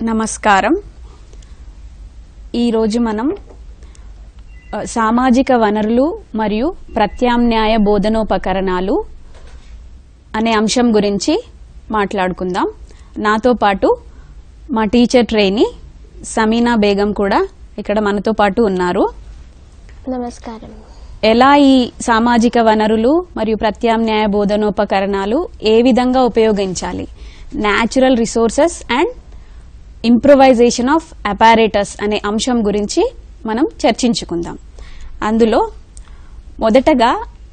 నమస్కారం ఈరోజు మనం ఆ, సామాజిక వనరులు మరియు ప్రత్యామ్నాయ బోధనోపకరణాలు అనే అంశం గురించి మాట్లాడుకుందాం నాతో పాటు మా టీచర్ ట్రైనీ సమీనా బేగం కూడా ఇక్కడ మనతో పాటు ఉన్నారు నమస్కారం ఎలా ఈ సామాజిక వనరులు మరియు ప్రత్యామ్నాయ బోధనోపకరణాలు ఏ విధంగా ఉపయోగించాలి natural resources and improvisation of apparatus అనే అంశం గురించి మనం చర్చించుకుందాం అందులో మొదటగా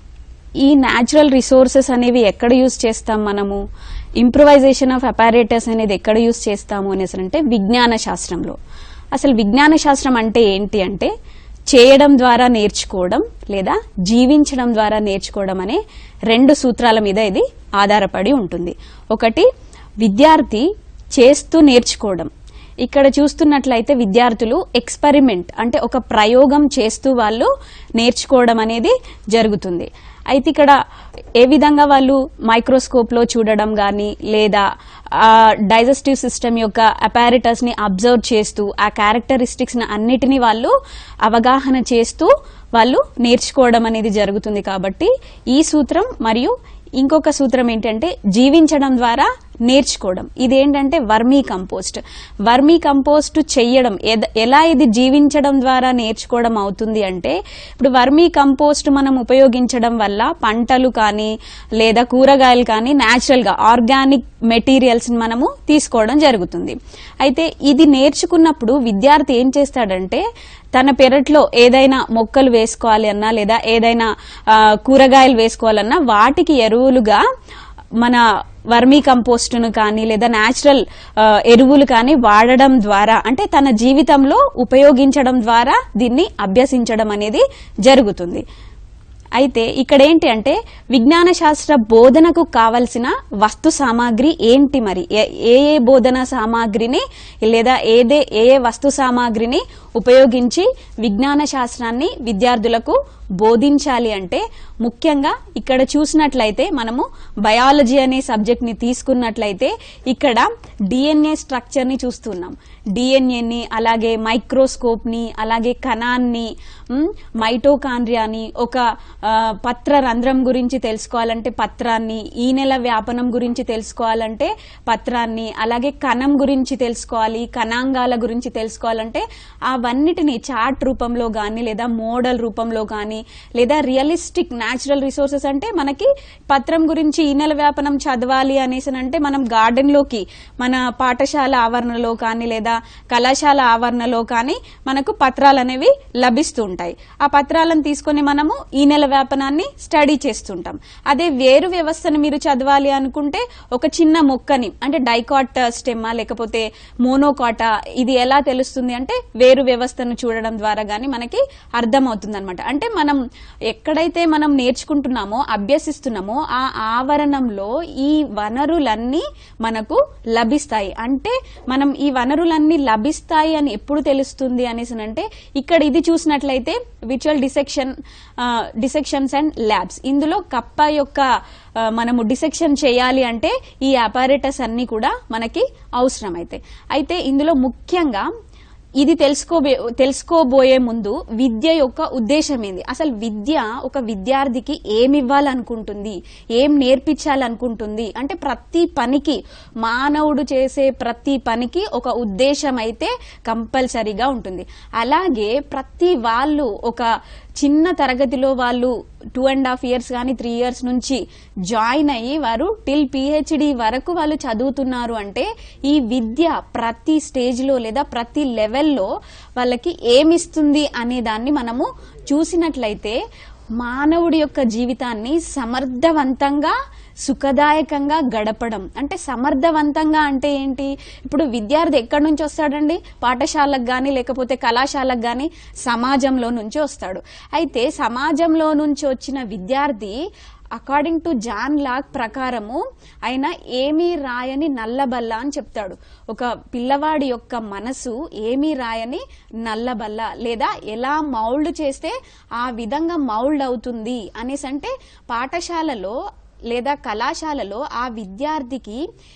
ఈ న్యాచురల్ రిసోర్సెస్ అనేవి ఎక్కడ యూజ్ చేస్తాం మనము ఇంప్రొవైజేషన్ ఆఫ్ అపారేటస్ అనేది ఎక్కడ యూజ్ చేస్తాము అనేసి అంటే విజ్ఞాన శాస్త్రంలో అసలు విజ్ఞాన శాస్త్రం అంటే ఏంటి అంటే చేయడం ద్వారా నేర్చుకోవడం లేదా జీవించడం ద్వారా నేర్చుకోవడం అనే రెండు సూత్రాల మీద ఇది ఆధారపడి ఉంటుంది ఒకటి విద్యార్థి చేస్తూ నేర్చుకోవడం ఇక్కడ చూస్తున్నట్లయితే విద్యార్థులు ఎక్స్పెరిమెంట్ అంటే ఒక ప్రయోగం చేస్తూ వాళ్ళు నేర్చుకోవడం అనేది జరుగుతుంది అయితే ఇక్కడ ఏ విధంగా వాళ్ళు మైక్రోస్కోప్ లో చూడడం కానీ లేదా డైజెస్టివ్ సిస్టమ్ యొక్క అపారిటస్ ని అబ్జర్వ్ చేస్తూ ఆ క్యారెక్టరిస్టిక్స్ అన్నిటినీ వాళ్ళు అవగాహన చేస్తూ వాళ్ళు నేర్చుకోవడం అనేది జరుగుతుంది కాబట్టి ఈ సూత్రం మరియు ఇంకొక సూత్రం ఏంటంటే జీవించడం ద్వారా నేర్చుకోవడం ఇదేంటంటే వర్మీ కంపోస్ట్ వర్మీ కంపోస్ట్ చెయ్యడం ఎద- ఎలా ఇది జీవించడం ద్వారా నేర్చుకోవడం అవుతుంది అంటే ఇప్పుడు వర్మీ కంపోస్ట్ మనం ఉపయోగించడం వల్ల పంటలు కానీ లేదా కూరగాయలు కానీ న్యాచురల్ గా ఆర్గానిక్ మెటీరియల్స్ మనము తీసుకోవడం జరుగుతుంది అయితే ఇది నేర్చుకున్నప్పుడు విద్యార్థి ఏం చేస్తాడంటే తన పెరట్లో ఏదైనా మొక్కలు వేసుకోవాలి అన్నా లేదా ఏదైనా ఆ, కూరగాయలు వేసుకోవాలన్నా వాటికి ఎరువులుగా మన వర్మీ కంపోస్ట్ను కానీ లేదా న్యాచురల్ ఎరువులు కానీ వాడడం ద్వారా అంటే తన జీవితంలో ఉపయోగించడం ద్వారా దీన్ని అభ్యసించడం అనేది జరుగుతుంది అయితే ఇక్కడ ఏంటి అంటే విజ్ఞాన శాస్త్ర బోధనకు కావలసిన వస్తు సామాగ్రి ఏంటి మరి ఏ ఏ ఏ బోధన సామాగ్రిని లేదా ఏదే ఏ ఏ వస్తు సామాగ్రిని ఉపయోగించి విజ్ఞాన శాస్త్రాన్ని విద్యార్థులకు బోధించాలి అంటే ముఖ్యంగా ఇక్కడ చూసినట్లయితే మనము బయాలజీ అనే సబ్జెక్ట్ ని తీసుకున్నట్లయితే ఇక్కడ డిఎన్ఏ స్ట్రక్చర్ ని చూస్తున్నాం డిఎన్ఏని అలాగే మైక్రోస్కోప్ ని అలాగే కణాన్ని మ్, మైటోకాండ్రియాని ఒక ఆ, పత్ర రంధ్రం గురించి తెలుసుకోవాలంటే పత్రాన్ని ఈ నెల వ్యాపనం గురించి తెలుసుకోవాలంటే పత్రాన్ని అలాగే కణం గురించి తెలుసుకోవాలి కణాంగాల గురించి తెలుసుకోవాలంటే అవన్నిటిని చార్ట్ రూపంలో కానీ లేదా మోడల్ రూపంలో కానీ లేదా రియలిస్టిక్ న్యాచురల్ రిసోర్సెస్ అంటే మనకి పత్రం గురించి ఈ నెల వ్యాపనం చదవాలి అనేసి అంటే మనం గార్డెన్ లోకి మన పాఠశాల ఆవరణలో కానీ లేదా కళాశాల ఆవరణలో కానీ మనకు పత్రాలు అనేవి లభిస్తూ ఉంటాయి ఆ పత్రాలను తీసుకొని మనము ఈ నెల వ్యాపనాన్ని స్టడీ చేస్తుంటాం అదే వేరు వ్యవస్థను మీరు చదవాలి అనుకుంటే ఒక చిన్న మొక్కని అంటే డైకాట్ స్టెమ్మా లేకపోతే మోనోకాటా ఇది ఎలా తెలుస్తుంది అంటే వేరు వ్యవస్థను చూడడం ద్వారా గానీ మనకి అర్థమవుతుంది అనమాట అంటే మనం ఎక్కడైతే మనం నేర్చుకుంటున్నామో అభ్యసిస్తున్నామో ఆ ఆవరణంలో ఈ వనరులన్నీ మనకు లభిస్తాయి అంటే మనం ఈ వనరులన్నీ లభిస్తాయి అని ఎప్పుడు తెలుస్తుంది అనేసి అంటే ఇక్కడ ఇది చూసినట్లయితే విచువల్ డిసెక్షన్ డిసెక్షన్స్ అండ్ ల్యాబ్స్ ఇందులో కప్ప యొక్క ఆ, మనము డిసెక్షన్ చేయాలి అంటే ఈ అపారేటస్ అన్ని కూడా మనకి అవసరం అయితే అయితే ఇందులో ముఖ్యంగా ఇది తెలుసుకోబే తెలుసుకోబోయే ముందు విద్య యొక్క ఉద్దేశం ఏంది అసలు విద్య ఒక విద్యార్థికి ఏమి ఇవ్వాలనుకుంటుంది ఏం నేర్పించాలనుకుంటుంది అంటే ప్రతి పనికి మానవుడు చేసే ప్రతి పనికి ఒక ఉద్దేశం అయితే కంపల్సరీగా ఉంటుంది అలాగే ప్రతి వాళ్ళు ఒక చిన్న తరగతిలో వాళ్ళు టూ అండ్ హాఫ్ ఇయర్స్ కానీ త్రీ ఇయర్స్ నుంచి జాయిన్ అయ్యి వారు టిల్ పిహెచ్డి వరకు వాళ్ళు చదువుతున్నారు అంటే ఈ విద్య ప్రతి స్టేజ్లో లేదా ప్రతి లెవెల్లో వాళ్ళకి ఏమిస్తుంది అనే దాన్ని మనము చూసినట్లయితే మానవుడి యొక్క జీవితాన్ని సమర్థవంతంగా సుఖదాయకంగా గడపడం అంటే సమర్థవంతంగా అంటే ఏంటి ఇప్పుడు విద్యార్థి ఎక్కడి నుంచి వస్తాడండి పాఠశాలకు కానీ లేకపోతే కళాశాలకు కానీ సమాజంలో నుంచి వస్తాడు అయితే సమాజంలో నుంచి వచ్చిన విద్యార్థి అకార్డింగ్ టు జాన్ లాక్ ప్రకారము ఆయన ఏమీ రాయని నల్లబల్ల అని చెప్తాడు ఒక పిల్లవాడి యొక్క మనసు ఏమీ రాయని నల్లబల్ల లేదా ఎలా మౌల్డ్ చేస్తే ఆ విధంగా మౌల్డ్ అవుతుంది అనేసి అంటే పాఠశాలలో లేదా కళాశాలలో ఆ విద్యార్థికి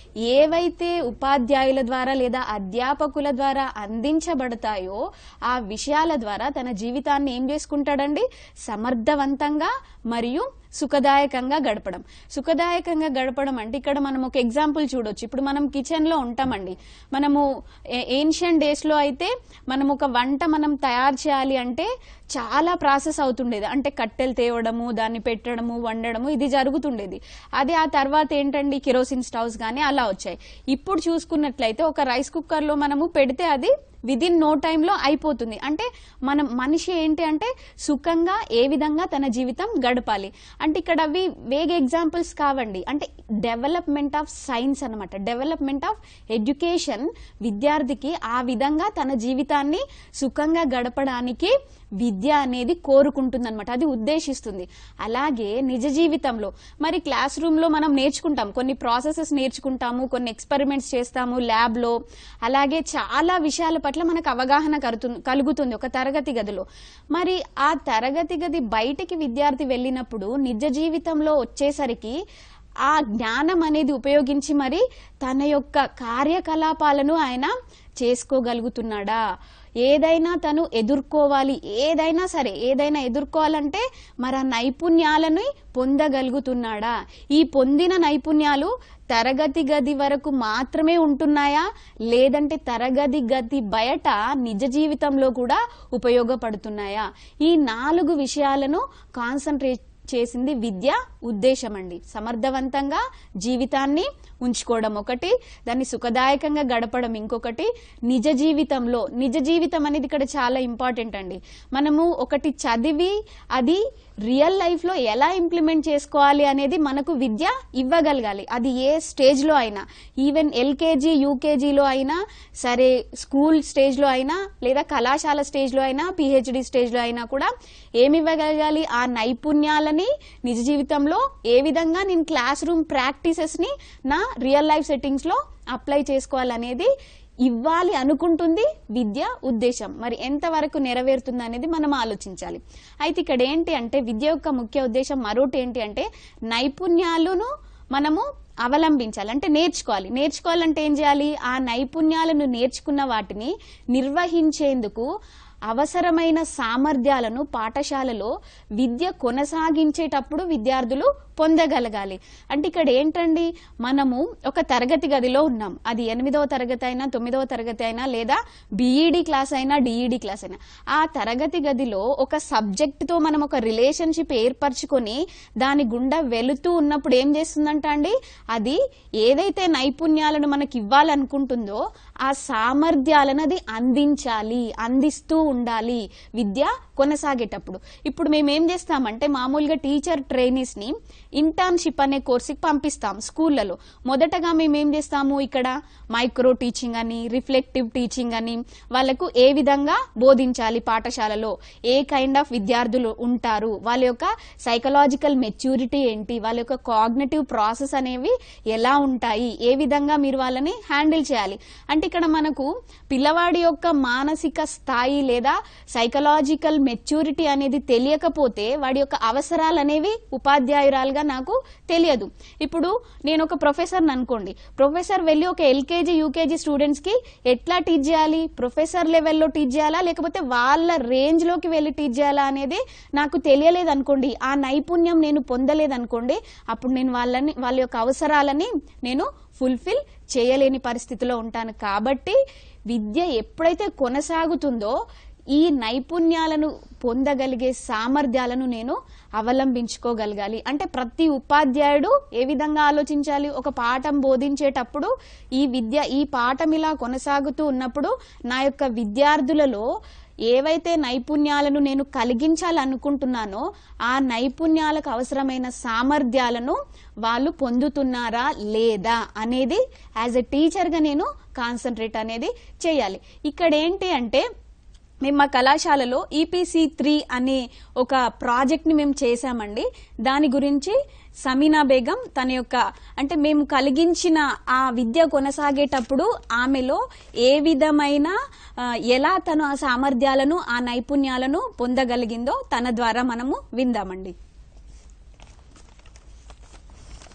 ఏవైతే ఉపాధ్యాయుల ద్వారా లేదా అధ్యాపకుల ద్వారా అందించబడతాయో ఆ విషయాల ద్వారా తన జీవితాన్ని ఏం చేసుకుంటాడండి సమర్థవంతంగా మరియు సుఖదాయకంగా గడపడం సుఖదాయకంగా గడపడం అంటే ఇక్కడ మనం ఒక ఎగ్జాంపుల్ చూడొచ్చు ఇప్పుడు మనం కిచెన్ లో ఉంటామండి మనము ఏన్షియన్ డేస్ లో అయితే మనం ఒక వంట మనం తయారు చేయాలి అంటే చాలా ప్రాసెస్ అవుతుండేది అంటే కట్టెలు తేవడము దాన్ని పెట్టడము వండడము ఇది జరుగుతుండేది అదే ఆ తర్వాత ఏంటండి కిరోసిన్ స్టవ్స్ కానీ అలా వచ్చాయి ఇప్పుడు చూసుకున్నట్లయితే ఒక రైస్ కుక్కర్ లో మనము పెడితే అది విదిన్ నో టైంలో అయిపోతుంది అంటే మనం మనిషి ఏంటి అంటే సుఖంగా ఏ విధంగా తన జీవితం గడపాలి అంటే ఇక్కడ అవి వేగ్ ఎగ్జాంపుల్స్ కావండి అంటే డెవలప్మెంట్ ఆఫ్ సైన్స్ అన్నమాట డెవలప్మెంట్ ఆఫ్ ఎడ్యుకేషన్ విద్యార్థికి ఆ విధంగా తన జీవితాన్ని సుఖంగా గడపడానికి విద్య అనేది కోరుకుంటుంది అనమాట అది ఉద్దేశిస్తుంది అలాగే నిజ జీవితంలో మరి క్లాస్ రూమ్ లో మనం నేర్చుకుంటాం కొన్ని ప్రాసెసెస్ నేర్చుకుంటాము కొన్ని ఎక్స్పెరిమెంట్స్ చేస్తాము ల్యాబ్ లో అలాగే చాలా విషయాల పట్ల మనకు అవగాహన కలుగుతుంది కలుగుతుంది ఒక తరగతి గదిలో మరి ఆ తరగతి గది బయటికి విద్యార్థి వెళ్ళినప్పుడు నిజ జీవితంలో వచ్చేసరికి ఆ జ్ఞానం అనేది ఉపయోగించి మరి తన యొక్క కార్యకలాపాలను ఆయన చేసుకోగలుగుతున్నాడా ఏదైనా తను ఎదుర్కోవాలి ఏదైనా సరే ఏదైనా ఎదుర్కోవాలంటే మరి ఆ నైపుణ్యాలను పొందగలుగుతున్నాడా ఈ పొందిన నైపుణ్యాలు తరగతి గది వరకు మాత్రమే ఉంటున్నాయా లేదంటే తరగతి గది బయట నిజ జీవితంలో కూడా ఉపయోగపడుతున్నాయా ఈ నాలుగు విషయాలను కాన్సన్ట్రేట్ చేసింది విద్య ఉద్దేశం అండి సమర్థవంతంగా జీవితాన్ని ఉంచుకోవడం ఒకటి దాన్ని సుఖదాయకంగా గడపడం ఇంకొకటి నిజ జీవితంలో నిజ జీవితం అనేది ఇక్కడ చాలా ఇంపార్టెంట్ అండి మనము ఒకటి చదివి అది రియల్ లైఫ్ లో ఎలా ఇంప్లిమెంట్ చేసుకోవాలి అనేది మనకు విద్య ఇవ్వగలగాలి అది ఏ స్టేజ్ లో అయినా ఈవెన్ ఎల్కేజీ యూకేజీలో అయినా సరే స్కూల్ స్టేజ్ లో అయినా లేదా కళాశాల స్టేజ్ లో అయినా పిహెచ్డి స్టేజ్ లో అయినా కూడా ఏమి ఇవ్వగలగాలి ఆ నైపుణ్యాలని నిజ జీవితంలో ఏ విధంగా నేను క్లాస్ రూమ్ ప్రాక్టీసెస్ ని నా రియల్ లైఫ్ సెట్టింగ్స్ లో అప్లై చేసుకోవాలనేది ఇవ్వాలి అనుకుంటుంది విద్య ఉద్దేశం మరి ఎంతవరకు నెరవేరుతుంది అనేది మనం ఆలోచించాలి అయితే ఇక్కడ ఏంటి అంటే విద్య యొక్క ముఖ్య ఉద్దేశం మరొకటి ఏంటి అంటే నైపుణ్యాలను మనము అవలంబించాలి అంటే నేర్చుకోవాలి నేర్చుకోవాలంటే ఏం చేయాలి ఆ నైపుణ్యాలను నేర్చుకున్న వాటిని నిర్వహించేందుకు అవసరమైన సామర్థ్యాలను పాఠశాలలో విద్య కొనసాగించేటప్పుడు విద్యార్థులు పొందగలగాలి అంటే ఇక్కడ ఏంటండి మనము ఒక తరగతి గదిలో ఉన్నాం అది ఎనిమిదవ తరగతి అయినా తొమ్మిదవ తరగతి అయినా లేదా బీఈడి క్లాస్ అయినా డిఈడి క్లాస్ అయినా ఆ తరగతి గదిలో ఒక సబ్జెక్ట్ తో మనం ఒక రిలేషన్షిప్ ఏర్పరచుకొని దాని గుండా వెళుతూ ఉన్నప్పుడు ఏం చేస్తుందంట అండి అది ఏదైతే నైపుణ్యాలను మనకి ఇవ్వాలనుకుంటుందో ఆ సామర్థ్యాలను అది అందించాలి అందిస్తూ ఉండాలి విద్య కొనసాగేటప్పుడు ఇప్పుడు మేము ఏం చేస్తామంటే మామూలుగా టీచర్ ట్రైనీస్ ని ఇంటర్న్షిప్ అనే కోర్సుకి పంపిస్తాం స్కూళ్ళలో మొదటగా మేము ఏం చేస్తాము ఇక్కడ మైక్రో టీచింగ్ అని రిఫ్లెక్టివ్ టీచింగ్ అని వాళ్ళకు ఏ విధంగా బోధించాలి పాఠశాలలో ఏ కైండ్ ఆఫ్ విద్యార్థులు ఉంటారు వాళ్ళ యొక్క సైకలాజికల్ మెచ్యూరిటీ ఏంటి వాళ్ళ యొక్క కాగ్నేటివ్ ప్రాసెస్ అనేవి ఎలా ఉంటాయి ఏ విధంగా మీరు వాళ్ళని హ్యాండిల్ చేయాలి అంటే ఇక్కడ మనకు పిల్లవాడి యొక్క మానసిక స్థాయి లేదా సైకలాజికల్ మెచ్యూరిటీ అనేది తెలియకపోతే వాడి యొక్క అవసరాలు అనేవి ఉపాధ్యాయురాలుగా నాకు తెలియదు ఇప్పుడు నేను ఒక ప్రొఫెసర్ అనుకోండి ప్రొఫెసర్ వెళ్ళి ఒక ఎల్కేజీ యూకేజీ స్టూడెంట్స్ కి ఎట్లా టీచ్ చేయాలి ప్రొఫెసర్ లెవెల్లో టీచ్ చేయాలా లేకపోతే వాళ్ళ రేంజ్ లోకి వెళ్ళి టీచ్ చేయాలా అనేది నాకు తెలియలేదు అనుకోండి ఆ నైపుణ్యం నేను పొందలేదు అనుకోండి అప్పుడు నేను వాళ్ళని వాళ్ళ యొక్క అవసరాలని నేను ఫుల్ఫిల్ చేయలేని పరిస్థితిలో ఉంటాను కాబట్టి విద్య ఎప్పుడైతే కొనసాగుతుందో ఈ నైపుణ్యాలను పొందగలిగే సామర్థ్యాలను నేను అవలంబించుకోగలగాలి అంటే ప్రతి ఉపాధ్యాయుడు ఏ విధంగా ఆలోచించాలి ఒక పాఠం బోధించేటప్పుడు ఈ విద్య ఈ పాఠం ఇలా కొనసాగుతూ ఉన్నప్పుడు నా యొక్క విద్యార్థులలో ఏవైతే నైపుణ్యాలను నేను కలిగించాలనుకుంటున్నానో ఆ నైపుణ్యాలకు అవసరమైన సామర్థ్యాలను వాళ్ళు పొందుతున్నారా లేదా అనేది యాజ్ ఎ టీచర్గా నేను కాన్సన్ట్రేట్ అనేది చేయాలి ఇక్కడ ఏంటి అంటే మేము మా కళాశాలలో ఈపీసీ త్రీ అనే ఒక ప్రాజెక్ట్ ని మేము చేశామండి దాని గురించి సమీనా బేగం తన యొక్క అంటే మేము కలిగించిన ఆ విద్య కొనసాగేటప్పుడు ఆమెలో ఏ విధమైన ఆ, ఎలా తను ఆ సామర్థ్యాలను ఆ నైపుణ్యాలను పొందగలిగిందో తన ద్వారా మనము విందామండి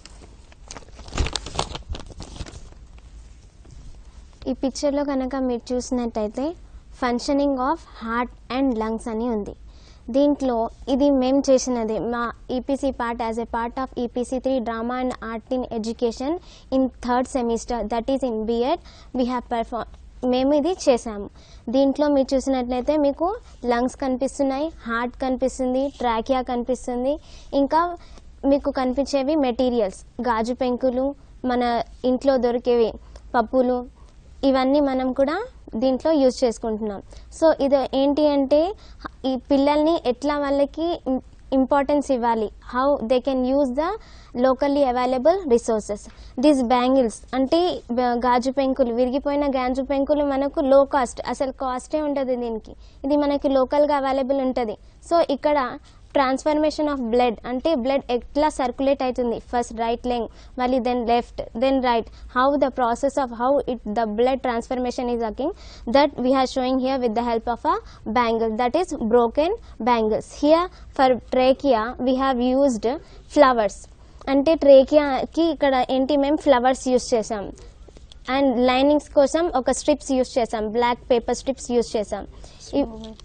ఈ పిక్చర్లో కనుక మీరు చూసినట్టయితే functioning of heart and lungs అని ఉంది దీంట్లో ఇది మేము చేసినది మా EPC part as a part of EPC three drama and art in education in third semester that is in BEd we have perform మేము ఇది చేసాము దీంట్లో మీరు చూసినట్లయితే మీకు లంగ్స్ కనిపిస్తున్నాయి హార్ట్ కనిపిస్తుంది ట్రాకియా కనిపిస్తుంది ఇంకా మీకు కనిపించేవి మెటీరియల్స్ గాజు పెంకులు మన ఇంట్లో దొరికేవి పప్పులు ఇవన్నీ మనం కూడా దీంట్లో యూజ్ చేసుకుంటున్నాం సో ఇది ఏంటి అంటే ఈ పిల్లల్ని ఎట్లా వాళ్ళకి ఇంపార్టెన్స్ ఇవ్వాలి how they can use the locally available resources this bangles అంటే బ- గాజు పెంకులు విరిగిపోయిన గాజు పెంకులు మనకు లో కాస్ట్ అసలు కాస్టే ఉంటుంది దీనికి ఇది మనకి లోకల్గా అవైలబుల్ ఉంటుంది సో ఇక్కడ ట్రాన్స్ఫర్మేషన్ ఆఫ్ బ్లడ్ అంటే బ్లడ్ ఎట్లా సర్క్యులేట్ అవుతుంది ఫస్ట్ రైట్ లెంగ్ మళ్ళీ then left then right how the process of how it the blood transformation is acting that we are showing here with the help of a bangle that is broken bangles here for trachea we have used flowers అంటే ట్రేకియాకి ఇక్కడ ఏంటి మేము flowers use చేసాం and linings కోసం ఒక strips use చేసాం black paper strips use చేసాం ఇ-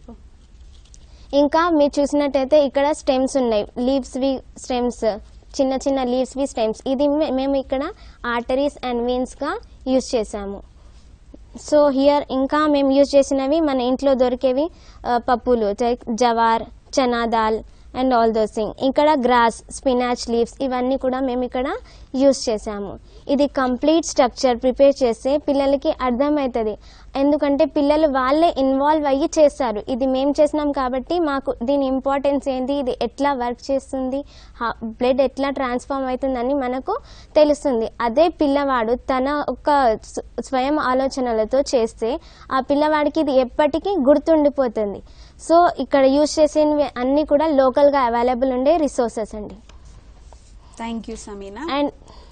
ఇంకా మీరు చూసినట్టయితే ఇక్కడ స్టెమ్స్ ఉన్నాయి లీవ్స్వి స్టెమ్స్ చిన్న చిన్న లీవ్స్వి స్టెమ్స్ ఇది మే- మేము ఇక్కడ ఆర్టరీస్ అండ్ వీన్స్గా యూజ్ చేసాము సో హియర్ ఇంకా మేము యూజ్ చేసినవి మన ఇంట్లో దొరికేవి ఆ, పప్పులు like jowar chana dal and all those thing ఇక్కడ గ్రాస్ స్పినాచ్ లీవ్స్ ఇవన్నీ కూడా మేము ఇక్కడ యూస్ చేసాము ఇది కంప్లీట్ స్ట్రక్చర్ ప్రిపేర్ చేస్తే పిల్లలకి అర్థమవుతుంది ఎందుకంటే పిల్లలు వాళ్ళే ఇన్వాల్వ్ అయ్యి చేస్తారు ఇది మేము చేసినాం కాబట్టి మాకు దీని ఇంపార్టెన్స్ ఏంటి ఇది ఎట్లా వర్క్ చేస్తుంది బ్లడ్ ఎట్లా ట్రాన్స్ఫార్మ్ అవుతుందని మనకు తెలుస్తుంది అదే పిల్లవాడు తన ఒక స్వ- స్వయం ఆలోచనలతో చేస్తే ఆ పిల్లవాడికి ఇది ఎప్పటికీ గుర్తుండిపోతుంది సో ఇక్కడ యూజ్ చేసేవి అన్నీ కూడా లోకల్గా అవైలబుల్ ఉండే రిసోర్సెస్ అండి థ్యాంక్ యూ సమీనా అండ్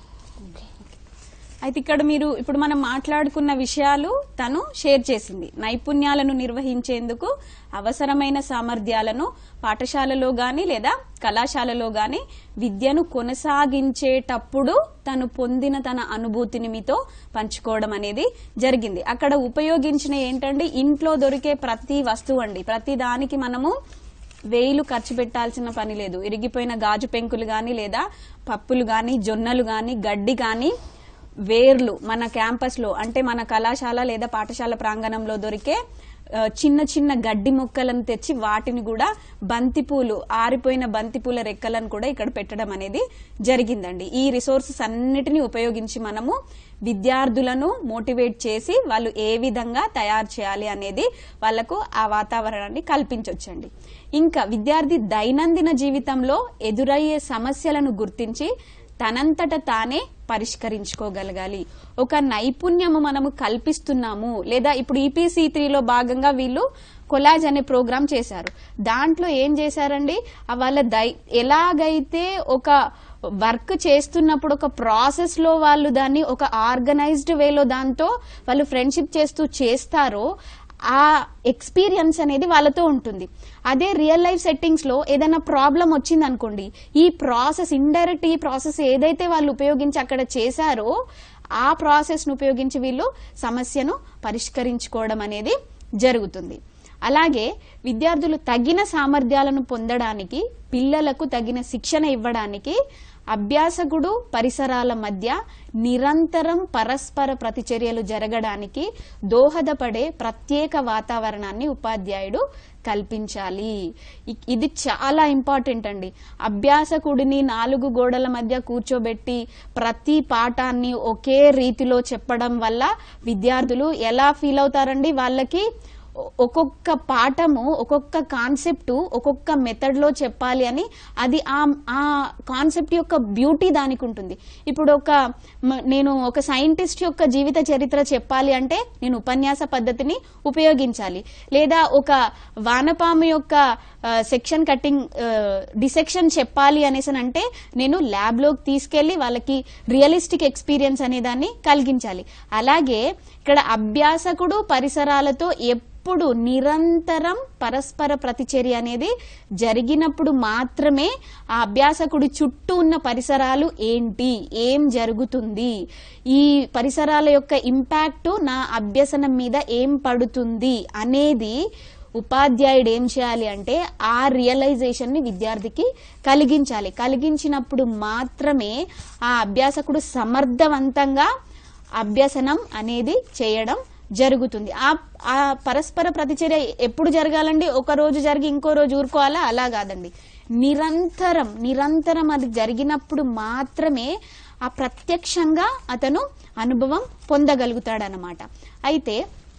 అయితే ఇక్కడ మీరు ఇప్పుడు మనం మాట్లాడుకున్న విషయాలు తను షేర్ చేసింది నైపుణ్యాలను నిర్వహించేందుకు అవసరమైన సామర్థ్యాలను పాఠశాలలో గాని లేదా కళాశాలలో గాని విద్యను కొనసాగించేటప్పుడు తను పొందిన తన అనుభూతిని మీతో పంచుకోవడం అనేది జరిగింది అక్కడ ఉపయోగించిన ఏంటంటే ఇంట్లో దొరికే ప్రతి వస్తువు అండి ప్రతి దానికి మనము వేలు ఖర్చు పెట్టాల్సిన పని లేదు ఇరిగిపోయిన గాజు పెంకులు గాని లేదా పప్పులు గాని జొన్నలు గాని గడ్డి గాని వేర్లు మన క్యాంపస్ లో అంటే మన కళాశాల లేదా పాఠశాల ప్రాంగణంలో దొరికే ఆ, చిన్న చిన్న గడ్డి మొక్కలను తెచ్చి వాటిని కూడా బంతిపూలు ఆరిపోయిన బంతిపూల రెక్కలను కూడా ఇక్కడ పెట్టడం అనేది జరిగిందండి ఈ రిసోర్సెస్ అన్నిటిని ఉపయోగించి మనము విద్యార్థులను మోటివేట్ చేసి వాళ్ళు ఏ విధంగా తయారు చేయాలి అనేది వాళ్ళకు ఆ వాతావరణాన్ని కల్పించవచ్చండి ఇంకా విద్యార్థి దైనందిన జీవితంలో ఎదురయ్యే సమస్యలను గుర్తించి తనంతట తానే పరిష్కరించుకోగలగాలి ఒక నైపుణ్యము మనము కల్పిస్తున్నాము లేదా ఇప్పుడు ఈపీసీ త్రీలో భాగంగా వీళ్ళు కొలాజ్ అనే ప్రోగ్రామ్ చేశారు దాంట్లో ఏం చేశారండి ఆ వాళ్ళ దై ఎలాగైతే ఒక వర్క్ చేస్తున్నప్పుడు ఒక ప్రాసెస్ లో వాళ్ళు దాన్ని ఒక ఆర్గనైజ్డ్ వేలో దాంతో వాళ్ళు ఫ్రెండ్షిప్ చేస్తూ చేస్తారో ఆ ఎక్స్పీరియన్స్ అనేది వాళ్ళతో ఉంటుంది అదే రియల్ లైఫ్ సెట్టింగ్స్ లో ఏదైనా ప్రాబ్లం వచ్చింది అనుకోండి ఈ ప్రాసెస్ ఇండైరెక్ట్ ఈ ప్రాసెస్ ఏదైతే వాళ్ళు ఉపయోగించి అక్కడ చేశారో ఆ ప్రాసెస్ ను ఉపయోగించి వీళ్ళు సమస్యను పరిష్కరించుకోవడం అనేది జరుగుతుంది అలాగే విద్యార్థులు తగిన సామర్థ్యాలను పొందడానికి పిల్లలకు తగిన శిక్షణ ఇవ్వడానికి అభ్యాసకుడు పరిసరాల మధ్య నిరంతరం పరస్పర ప్రతిచర్యలు జరగడానికి దోహదపడే ప్రత్యేక వాతావరణాన్ని ఉపాధ్యాయుడు కల్పించాలి ఇ- ఇది చాలా ఇంపార్టెంట్ అండి అభ్యాసకుడిని నాలుగు గోడల మధ్య కూర్చోబెట్టి ప్రతి పాఠాన్ని ఒకే రీతిలో చెప్పడం వల్ల విద్యార్థులు ఎలా ఫీల్ అవుతారండి వాళ్ళకి ఒ- ఒక్కొక్క పాఠము ఒక్కొక్క కాన్సెప్ట్ ఒక్కొక్క మెథడ్ లో చెప్పాలి అని అది ఆ ఆ కాన్సెప్ట్ యొక్క బ్యూటీ దానికి ఉంటుంది ఇప్పుడు ఒక మ- నేను ఒక సైంటిస్ట్ యొక్క జీవిత చరిత్ర చెప్పాలి అంటే నేను ఉపన్యాస పద్ధతిని ఉపయోగించాలి లేదా ఒక వానపాము యొక్క సెక్షన్ కటింగ్ డిసెక్షన్ చెప్పాలి అనేసి అంటే నేను ల్యాబ్ లోకి తీసుకెళ్లి వాళ్ళకి రియలిస్టిక్ ఎక్స్పీరియన్స్ అనే దాన్ని కలిగించాలి అలాగే ఇక్కడ అభ్యాసకుడు పరిసరాలతో ఎప్పుడు నిరంతరం పరస్పర ప్రతిచర్య అనేది జరిగినప్పుడు మాత్రమే ఆ అభ్యాసకుడి చుట్టూ ఉన్న పరిసరాలు ఏంటి ఏం జరుగుతుంది ఈ పరిసరాల యొక్క ఇంపాక్ట్ నా అభ్యసనం మీద ఏం పడుతుంది అనేది ఉపాధ్యాయుడు ఏం చేయాలి అంటే ఆ రియలైజేషన్ ని విద్యార్థికి కలిగించాలి కలిగించినప్పుడు మాత్రమే ఆ అభ్యాసకుడు సమర్థవంతంగా అభ్యసనం అనేది చేయడం జరుగుతుంది ఆ ఆ పరస్పర ప్రతిచర్య ఎప్పుడు జరగాలండి ఒక రోజు జరిగి ఇంకో రోజు ఊరుకోవాలా అలా కాదండి నిరంతరం నిరంతరం అది జరిగినప్పుడు మాత్రమే ఆ ప్రత్యక్షంగా అతను అనుభవం పొందగలుగుతాడనమాట అయితే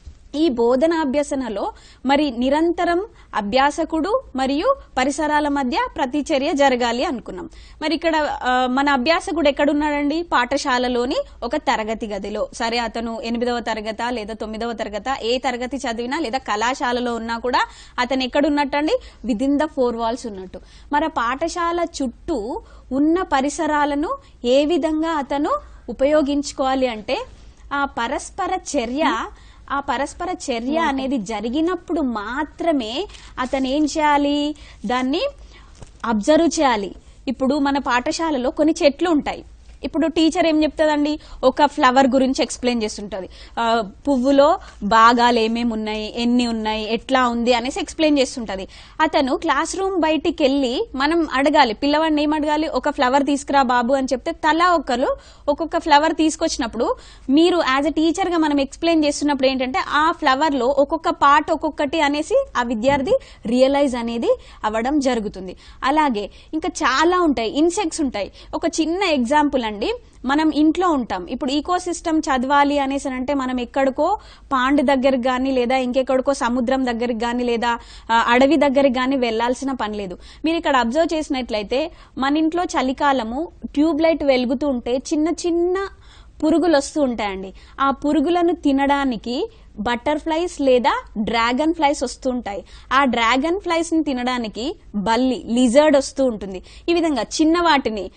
ఈ బోధన అభ్యసనలో మరి నిరంతరం అభ్యాసకుడు మరియు పరిసరాల మధ్య ప్రతిచర్య జరగాలి అనుకున్నాం మరి ఇక్కడ ఆ, మన అభ్యాసకుడు ఎక్కడున్నాడండి పాఠశాలలోని ఒక తరగతి గదిలో సరే అతను ఎనిమిదవ తరగత లేదా తొమ్మిదవ తరగత ఏ తరగతి చదివినా లేదా కళాశాలలో ఉన్నా కూడా అతను ఎక్కడున్నట్టండి విదిన్ ద ఫోర్ వాల్స్ ఉన్నట్టు మరి ఆ పాఠశాల చుట్టూ ఉన్న పరిసరాలను ఏ విధంగా అతను ఉపయోగించుకోవాలి అంటే ఆ పరస్పర చర్య ఆ పరస్పర చర్య అనేది జరిగినప్పుడు మాత్రమే అతను ఏం చేయాలి దాన్ని అబ్జర్వ్ చేయాలి ఇప్పుడు మన పాఠశాలలో కొన్ని చెట్లు ఉంటాయి ఇప్పుడు టీచర్ ఏం చెప్తుందండి ఒక ఫ్లవర్ గురించి ఎక్స్ప్లెయిన్ చేస్తుంటది ఆ, పువ్వులో భాగాలు ఏమేమి ఉన్నాయి ఎన్ని ఉన్నాయి ఎట్లా ఉంది అనేసి ఎక్స్ప్లెయిన్ చేస్తుంటది అతను క్లాస్ రూమ్ బయటికి వెళ్ళి మనం అడగాలి పిల్లవాడిని ఏం అడగాలి ఒక ఫ్లవర్ తీసుకురా బాబు అని చెప్తే తలా ఒకరు ఒక్కొక్క ఫ్లవర్ తీసుకొచ్చినప్పుడు మీరు యాజ్ ఎ టీచర్ గా మనం ఎక్స్ప్లెయిన్ చేస్తున్నప్పుడు ఏంటంటే ఆ ఫ్లవర్ లో ఒక్కొక్క పార్ట్ ఒక్కొక్కటి అనేసి ఆ విద్యార్థి రియలైజ్ అనేది అవ్వడం జరుగుతుంది అలాగే ఇంకా చాలా ఉంటాయి ఇన్సెక్ట్స్ ఉంటాయి ఒక చిన్న ఎగ్జాంపుల్ అండి మనం ఇంట్లో ఉంటాం ఇప్పుడు ఈకో సిస్టమ్ చదవాలి అనేసి అంటే మనం ఎక్కడికో పాండ్ దగ్గరికి కానీ లేదా ఇంకెక్కడికో సముద్రం దగ్గరికి కానీ లేదా ఆ, అడవి దగ్గరికి కానీ వెళ్లాల్సిన పని లేదు మీరు ఇక్కడ అబ్జర్వ్ చేసినట్లయితే మన ఇంట్లో చలికాలము ట్యూబ్ లైట్ వెలుగుతూ ఉంటే చిన్న చిన్న పురుగులు వస్తూ ఉంటాయండి ఆ పురుగులను తినడానికి బటర్ఫ్లైస్ లేదా డ్రాగన్ ఫ్లైస్ వస్తూ ఉంటాయి ఆ డ్రాగన్ ఫ్లైస్ ని తినడానికి బల్లి లిజర్డ్ వస్తూ ఉంటుంది ఈ విధంగా చిన్న వాటిని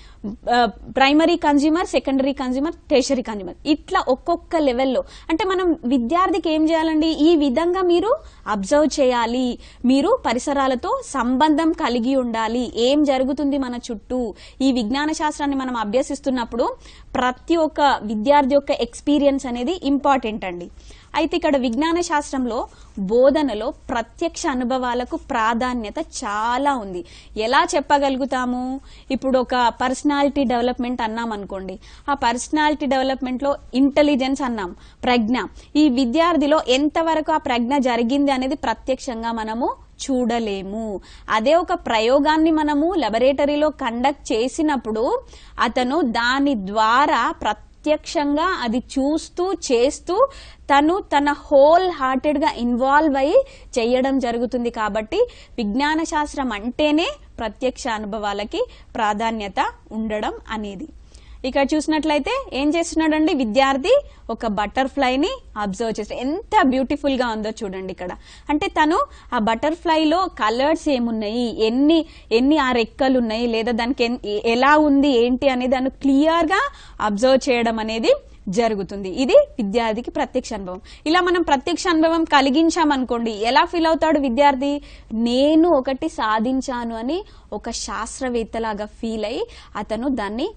primary consumer secondary consumer tertiary consumer ఇట్లా ఒక్కొక్క లెవెల్లో అంటే మనం విద్యార్థికి ఏం చేయాలండి ఈ విధంగా మీరు అబ్జర్వ్ చేయాలి మీరు పరిసరాలతో సంబంధం కలిగి ఉండాలి ఏం జరుగుతుంది మన చుట్టూ ఈ విజ్ఞాన శాస్త్రాన్ని మనం అభ్యసిస్తున్నప్పుడు ప్రతి ఒక్క విద్యార్థి యొక్క ఎక్స్పీరియన్స్ అనేది ఇంపార్టెంట్ అండి అయితే ఇక్కడ విజ్ఞాన శాస్త్రంలో బోధనలో ప్రత్యక్ష అనుభవాలకు ప్రాధాన్యత చాలా ఉంది ఎలా చెప్పగలుగుతాము ఇప్పుడు ఒక పర్సనాలిటీ డెవలప్మెంట్ అన్నాం అనుకోండి ఆ పర్సనాలిటీ డెవలప్మెంట్ లో ఇంటెలిజెన్స్ అన్నాం ప్రజ్ఞ ఈ విద్యార్థిలో ఎంతవరకు ఆ ప్రజ్ఞ జరిగింది అనేది ప్రత్యక్షంగా మనము చూడలేము అదే ఒక ప్రయోగాన్ని మనము లబొరేటరీలో కండక్ట్ చేసినప్పుడు అతను దాని ద్వారా ప్రత్యక్షంగా అది చూస్తూ చేస్తూ తను తన హోల్ హార్టెడ్ గా ఇన్వాల్వ్ అయ్యి చేయడం జరుగుతుంది కాబట్టి విజ్ఞాన శాస్త్రం అంటేనే ప్రత్యక్ష అనుభవాలకి ప్రాధాన్యత ఉండడం అనేది ఇక్కడ చూసినట్లయితే ఏం చేస్తున్నాడండి విద్యార్థి ఒక బటర్ఫ్లైని అబ్జర్వ్ చేస్తే ఎంత బ్యూటిఫుల్ గా ఉందో చూడండి ఇక్కడ అంటే తను ఆ బటర్ఫ్లై లో కలర్స్ ఏమున్నాయి ఎన్ని ఎన్ని ఆ రెక్కలు ఉన్నాయి లేదా దానికి ఎన్- ఎలా ఉంది ఏంటి అనేది దాన్ని క్లియర్ గా అబ్జర్వ్ చేయడం అనేది జరుగుతుంది ఇది విద్యార్థికి ప్రత్యక్ష అనుభవం ఇలా మనం ప్రత్యక్ష అనుభవం కలిగించామనుకోండి ఎలా ఫీల్ అవుతాడు విద్యార్థి నేను ఒకటి సాధించాను అని ఒక శాస్త్రవేత్తలాగా ఫీల్ అయి అతను దాన్ని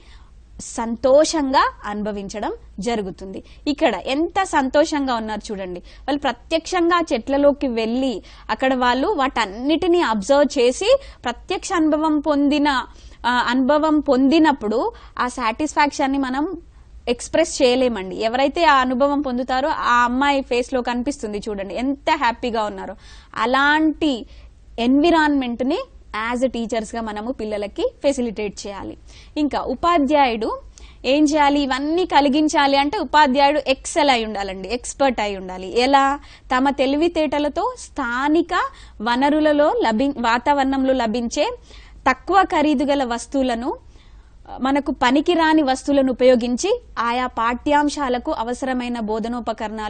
సంతోషంగా అనుభవించడం జరుగుతుంది ఇక్కడ ఎంత సంతోషంగా ఉన్నారు చూడండి వాళ్ళు ప్రత్యక్షంగా ఆ చెట్లలోకి వెళ్ళి అక్కడ వాళ్ళు వాటన్నిటిని అబ్జర్వ్ చేసి ప్రత్యక్ష అనుభవం పొందిన ఆ, అనుభవం పొందినప్పుడు ఆ సాటిస్ఫాక్షన్ ని మనం ఎక్స్ప్రెస్ చేయలేమండి ఎవరైతే ఆ అనుభవం పొందుతారో ఆ అమ్మాయి ఫేస్ లో కనిపిస్తుంది చూడండి ఎంత హ్యాపీగా ఉన్నారో అలాంటి ఎన్విరాన్మెంట్ ని యాజ్ ఎ టీచర్స్ గా మనము పిల్లలకి ఫెసిలిటేట్ చేయాలి ఇంకా ఉపాధ్యాయుడు ఏం చేయాలి ఇవన్నీ కలిగించాలి అంటే ఉపాధ్యాయుడు ఎక్సెల్ అయి ఉండాలండి ఎక్స్పర్ట్ అయి ఉండాలి ఎలా తమ తెలివితేటలతో స్థానిక వనరులలో లభి వాతావరణంలో లభించే తక్కువ ఖరీదు గల వస్తువులను మనకు పనికిరాని వస్తువులను ఉపయోగించి ఆయా పాఠ్యాంశాలకు అవసరమైన బోధనోపకరణాలు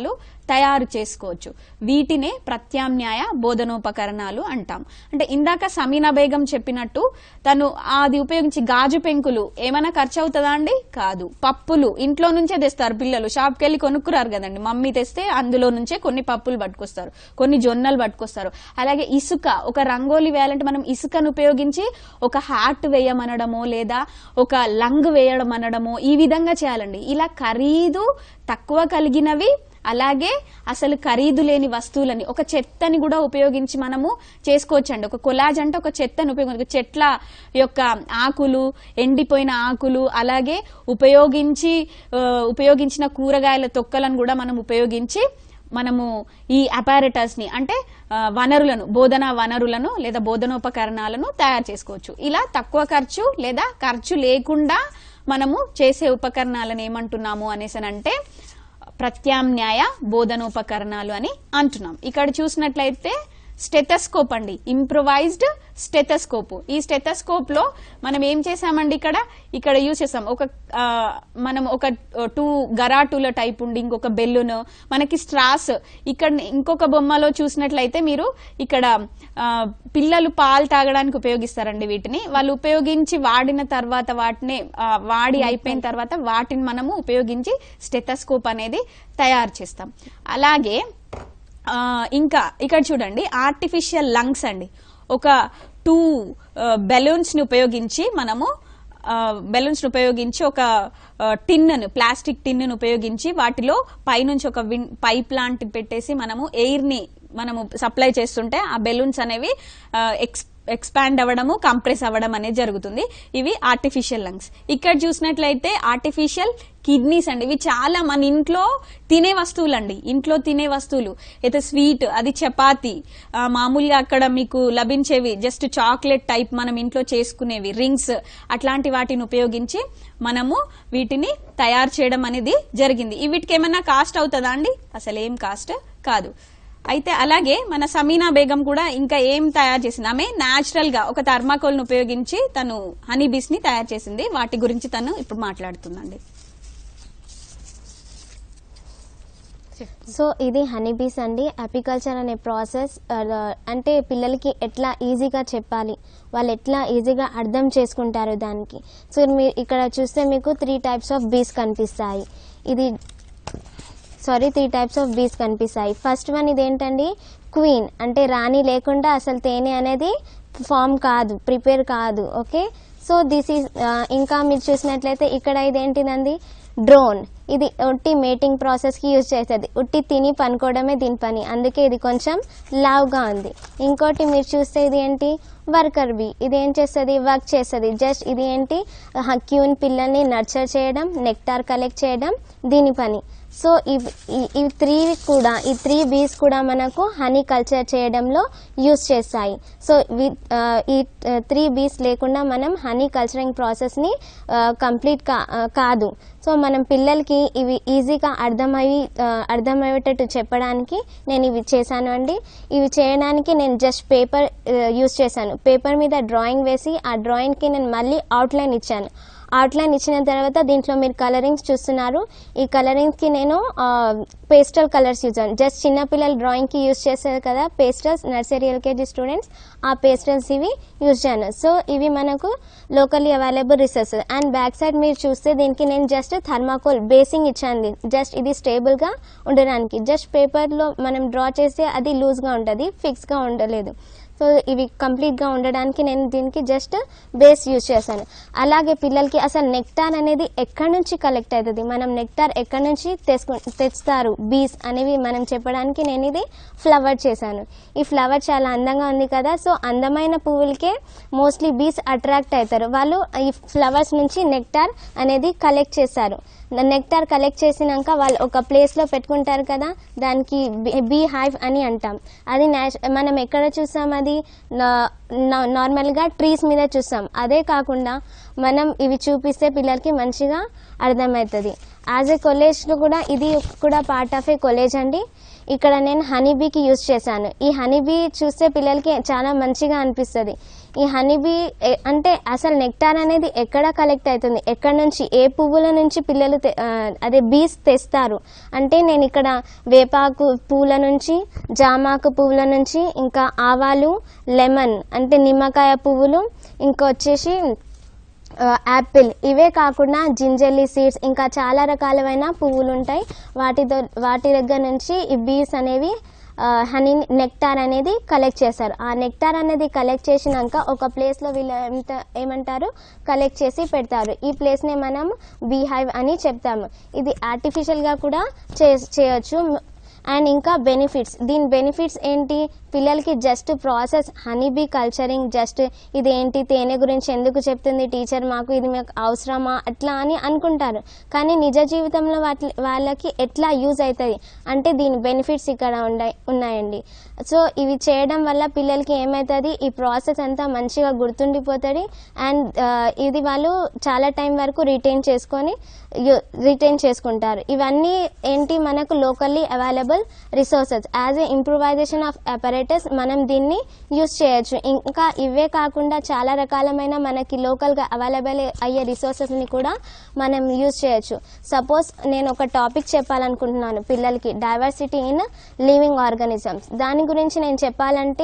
తయారు చేసుకోవచ్చు వీటినే ప్రత్యామ్నాయ బోధనోపకరణాలు అంటాం అంటే ఇందాక సమీనా బేగం చెప్పినట్టు తను అది ఉపయోగించి గాజు పెంకులు ఏమైనా ఖర్చు అవుతుందా అండి కాదు పప్పులు ఇంట్లో నుంచే తెస్తారు పిల్లలు షాప్కి వెళ్ళి కొనుక్కురారు కదండి మమ్మీ తెస్తే అందులో నుంచే కొన్ని పప్పులు పట్టుకొస్తారు కొన్ని జొన్నలు పట్టుకొస్తారు అలాగే ఇసుక ఒక రంగోలి వేయాలంటే మనం ఇసుకను ఉపయోగించి ఒక హార్ట్ వేయమనడమో లేదా ఒక లంగ్ వేయడం అనడమో ఈ విధంగా చేయాలండి ఇలా ఖరీదు తక్కువ కలిగినవి అలాగే అసలు ఖరీదు లేని వస్తువులని ఒక చెత్తని కూడా ఉపయోగించి మనము చేసుకోవచ్చండి ఒక కొలాజ్ అంటే ఒక చెత్తను ఉపయోగించి చెట్ల యొక్క ఆకులు ఎండిపోయిన ఆకులు అలాగే ఉపయోగించి ఆ, ఉపయోగించిన కూరగాయల తొక్కలను కూడా మనం ఉపయోగించి మనము ఈ అపారటస్ ని అంటే ఆ, వనరులను బోధనా వనరులను లేదా బోధనోపకరణాలను తయారు చేసుకోవచ్చు ఇలా తక్కువ ఖర్చు లేదా ఖర్చు లేకుండా మనము చేసే ఉపకరణాలను ఏమంటున్నాము అనేసి అంటే ప్రత్యామ్నాయ బోధనోపకరణాలు అని అంటున్నాం ఇక్కడ చూసినట్లయితే స్టెథస్కోప్ అండి ఇంప్రొవైజ్డ్ స్టెథస్కోప్ ఈ స్టెథస్కోప్ లో మనం ఏం చేసామండి ఇక్కడ ఇక్కడ యూజ్ చేసాం ఒక ఆ, మనం ఒక టూ గరాటుల టైప్ ఉండి ఇంకొక బెల్లును మనకి స్ట్రాస్ ఇక్కడ ఇంకొక బొమ్మలో చూసినట్లయితే మీరు ఇక్కడ ఆ, పిల్లలు పాలు తాగడానికి ఉపయోగిస్తారండి వీటిని వాళ్ళు ఉపయోగించి వాడిన తర్వాత వాటిని ఆ, వాడి అయిపోయిన తర్వాత వాటిని మనము ఉపయోగించి స్టెథస్కోప్ అనేది తయారు చేస్తాం అలాగే ఆ, ఇంకా ఇక్కడ చూడండి ఆర్టిఫిషియల్ లంగ్స్ అండి ఒక టూ బెలూన్స్ ని ఉపయోగించి మనము బెలూన్స్ ని ఉపయోగించి ఒక టిన్ను ప్లాస్టిక్ టిన్ను ఉపయోగించి వాటిలో పైనుంచి ఒక విన్ పైప్ లాంటి పెట్టేసి మనము ఎయిర్ ని మనము సప్లై చేస్తుంటే ఆ బెలూన్స్ అనేవి ఎక్స్ ఎక్స్పాండ్ అవ్వడము కంప్రెస్ అవ్వడం అనేది జరుగుతుంది ఇవి ఆర్టిఫిషియల్ లంగ్స్ ఇక్కడ చూసినట్లయితే ఆర్టిఫిషియల్ కిడ్నీస్ అండి ఇవి చాలా మన ఇంట్లో తినే వస్తువులు అండి ఇంట్లో తినే వస్తువులు అయితే స్వీట్ అది చపాతి ఆ, మామూలుగా అక్కడ మీకు లభించేవి జస్ట్ చాక్లెట్ టైప్ మనం ఇంట్లో చేసుకునేవి రింగ్స్ అట్లాంటి వాటిని ఉపయోగించి మనము వీటిని తయారు చేయడం అనేది జరిగింది ఈ వీటికి ఏమైనా కాస్ట్ అవుతుందా అండి అసలు ఏం కాస్ట్ కాదు అయితే అలాగే మన సమీనా బేగం కూడా ఇంకా ఏం తయారు చేసింది ఆమె న్యాచురల్ గా ఒక థర్మాకోల్ ను ఉపయోగించి తను హనీ బీస్ ని తయారు చేసింది వాటి గురించి తను ఇప్పుడు మాట్లాడుతుందండి సో ఇది హనీ బీస్ అండి అపికల్చర్ అనే ప్రాసెస్ అంటే పిల్లలకి ఎట్లా ఈజీగా చెప్పాలి వాళ్ళు ఎట్లా ఈజీగా అర్థం చేసుకుంటారు దానికి సో మీరు ఇక్కడ చూస్తే మీకు త్రీ టైప్స్ ఆఫ్ బీస్ కనిపిస్తాయి ఇది sorry three types of bees కనిపిస్తాయి ఫస్ట్ వన్ ఇదేంటండి క్వీన్ అంటే రాణి లేకుండా అసలు తేనె అనేది ఫామ్ కాదు ప్రిపేర్ కాదు ఓకే సో దిస్ ఈజ్ ఇంకా మీరు చూసినట్లయితే ఇక్కడ ఇదేంటిదండి డ్రోన్ ఇది ఉట్టి మేటింగ్ ప్రాసెస్కి యూజ్ చేస్తుంది ఉట్టి తిని పనుకోవడమే దీని పని అందుకే ఇది కొంచెం లావుగా ఉంది ఇంకోటి మీరు చూస్తే ఇది ఏంటి వర్కర్ బీ ఇది ఏం చేస్తుంది వర్క్ చేస్తుంది జస్ట్ ఇది ఏంటి క్యూన్ పిల్లల్ని నర్చర్ చేయడం నెక్టార్ కలెక్ట్ చేయడం దీని పని సో ఇవి ఈ- ఈ త్రీ కూడా ఈ త్రీ బీస్ కూడా మనకు హనీ కల్చర్ చేయడంలో యూస్ చేస్తాయి సో వి- ఆ, ఈ త్రీ బీస్ లేకుండా మనం హనీ కల్చరింగ్ ప్రాసెస్ని కంప్లీట్ కా ఆ, కాదు సో మనం పిల్లలకి ఇవి ఈజీగా అర్థమయ్యి ఆ, అర్థమయ్యేటట్టు చెప్పడానికి నేను ఇవి చేశాను అండి ఇవి చేయడానికి నేను జస్ట్ పేపర్ యూస్ చేశాను పేపర్ మీద డ్రాయింగ్ వేసి ఆ డ్రాయింగ్కి నేను మళ్ళీ అవుట్లైన్ ఇచ్చాను అవుట్లైన్ ఇచ్చిన తర్వాత దీంట్లో మీరు కలరింగ్స్ చూస్తున్నారు ఈ కలరింగ్స్కి నేను పేస్టల్ కలర్స్ యూజ్ చేశాను జస్ట్ చిన్నపిల్లల డ్రాయింగ్కి యూజ్ చేస్తారు కదా పేస్టల్స్ నర్సరీ ఎల్కేజీ స్టూడెంట్స్ ఆ పేస్టల్స్ ఇవి యూజ్ చేయను సో ఇవి మనకు locally available resources and back side మీరు చూస్తే దీనికి నేను జస్ట్ థర్మాకోల్ బేసింగ్ ఇచ్చాను జస్ట్ ఇది స్టేబుల్గా ఉండడానికి జస్ట్ పేపర్లో మనం డ్రా చేస్తే అది లూజ్గా ఉంటుంది ఫిక్స్గా ఉండలేదు సో ఇవి కంప్లీట్గా ఉండడానికి నేను దీనికి జస్ట్ బేస్ యూజ్ చేశాను అలాగే పిల్లలకి అసలు నెక్టార్ అనేది ఎక్కడి నుంచి కలెక్ట్ అవుతుంది మనం నెక్టార్ ఎక్కడి నుంచి తెచ్చుకు తెస్తారు బీస్ అనేవి మనం చెప్పడానికి నేను ఇది ఫ్లవర్ చేశాను ఈ ఫ్లవర్ చాలా అందంగా ఉంది కదా సో అందమైన పువ్వులకే మోస్ట్లీ బీస్ అట్రాక్ట్ అవుతారు వాళ్ళు ఈ ఫ్లవర్స్ నుంచి నెక్టార్ అనేది కలెక్ట్ చేస్తారు నెక్టార్ కలెక్ట్ చేసినాక వాళ్ళు ఒక ప్లేస్లో పెట్టుకుంటారు కదా దానికి బీ హైవ్ అని అంటాం అది నేచ- మనం ఎక్కడ చూస్తాం అది నార్మల్గా ట్రీస్ మీద చూస్తాం అదే కాకుండా మనం ఇవి చూపిస్తే పిల్లలకి మంచిగా అర్థమవుతుంది యాజ్ ఏ కాలేజ్లో కూడా ఇది కూడా పార్ట్ ఆఫ్ ఏ కాలేజ్ అండి ఇక్కడ నేను హనీబీకి యూజ్ చేశాను ఈ హనీబీ చూస్తే పిల్లలకి చాలా మంచిగా అనిపిస్తుంది ఈ హనీబీ ఎ- అంటే అసలు నెక్టార్ అనేది ఎక్కడ కలెక్ట్ అవుతుంది ఎక్కడ నుంచి ఏ పువ్వుల నుంచి పిల్లలు తె- ఆ, అదే బీస్ తెస్తారు అంటే నేను ఇక్కడ వేపాకు పువ్వుల నుంచి జామాకు పువ్వుల నుంచి ఇంకా ఆవాలు లెమన్ అంటే నిమ్మకాయ పువ్వులు ఇంకా వచ్చేసి ఆ, యాపిల్ ఇవే కాకుండా జింజర్లీ సీడ్స్ ఇంకా చాలా రకాలమైన పువ్వులు ఉంటాయి వాటితో వాటి దగ్గర నుంచి ఈ బీస్ అనేవి హనీ నెక్టార్ అనేది కలెక్ట్ చేస్తారు ఆ నెక్టార్ అనేది కలెక్ట్ చేసినాక ఒక ప్లేస్లో వీళ్ళు ఎంత ఏమంటారు కలెక్ట్ చేసి పెడతారు ఈ ప్లేస్నే మనం బీ హైవ్ అని చెప్తాము ఇది ఆర్టిఫిషియల్గా కూడా చే చేయొచ్చు అండ్ ఇంకా బెనిఫిట్స్ దీని బెనిఫిట్స్ ఏంటి పిల్లలకి just process honeybee culturing just ఇది ఏంటి తేనె గురించి ఎందుకు చెప్తుంది టీచర్ మాకు ఇది మాకు అవసరమా అట్లా అని అనుకుంటారు కానీ నిజ జీవితంలో వాటి వాళ్ళకి ఎట్లా యూజ్ అవుతుంది అంటే దీని బెనిఫిట్స్ ఇక్కడ ఉన్నాయి ఉన్నాయండి సో ఇవి చేయడం వల్ల పిల్లలకి ఏమవుతుంది ఈ ప్రాసెస్ అంతా మంచిగా గుర్తుండిపోతుంది అండ్ ఇది వాళ్ళు చాలా టైం వరకు రిటైన్ చేసుకొని రిటైన్ చేసుకుంటారు ఇవన్నీ ఏంటి మనకు locally available resources as a improvisation of apparatus మనం దీన్ని యూస్ చేయొచ్చు ఇంకా ఇవే కాకుండా చాలా రకాలమైన మనకి లోకల్గా అవైలబుల్ అయ్యే రిసోర్సెస్ని కూడా మనం యూస్ చేయొచ్చు సపోజ్ నేను ఒక టాపిక్ చెప్పాలనుకుంటున్నాను పిల్లలకి డైవర్సిటీ ఇన్ లివింగ్ ఆర్గానిజమ్స్ దాని గురించి నేను చెప్పాలంటే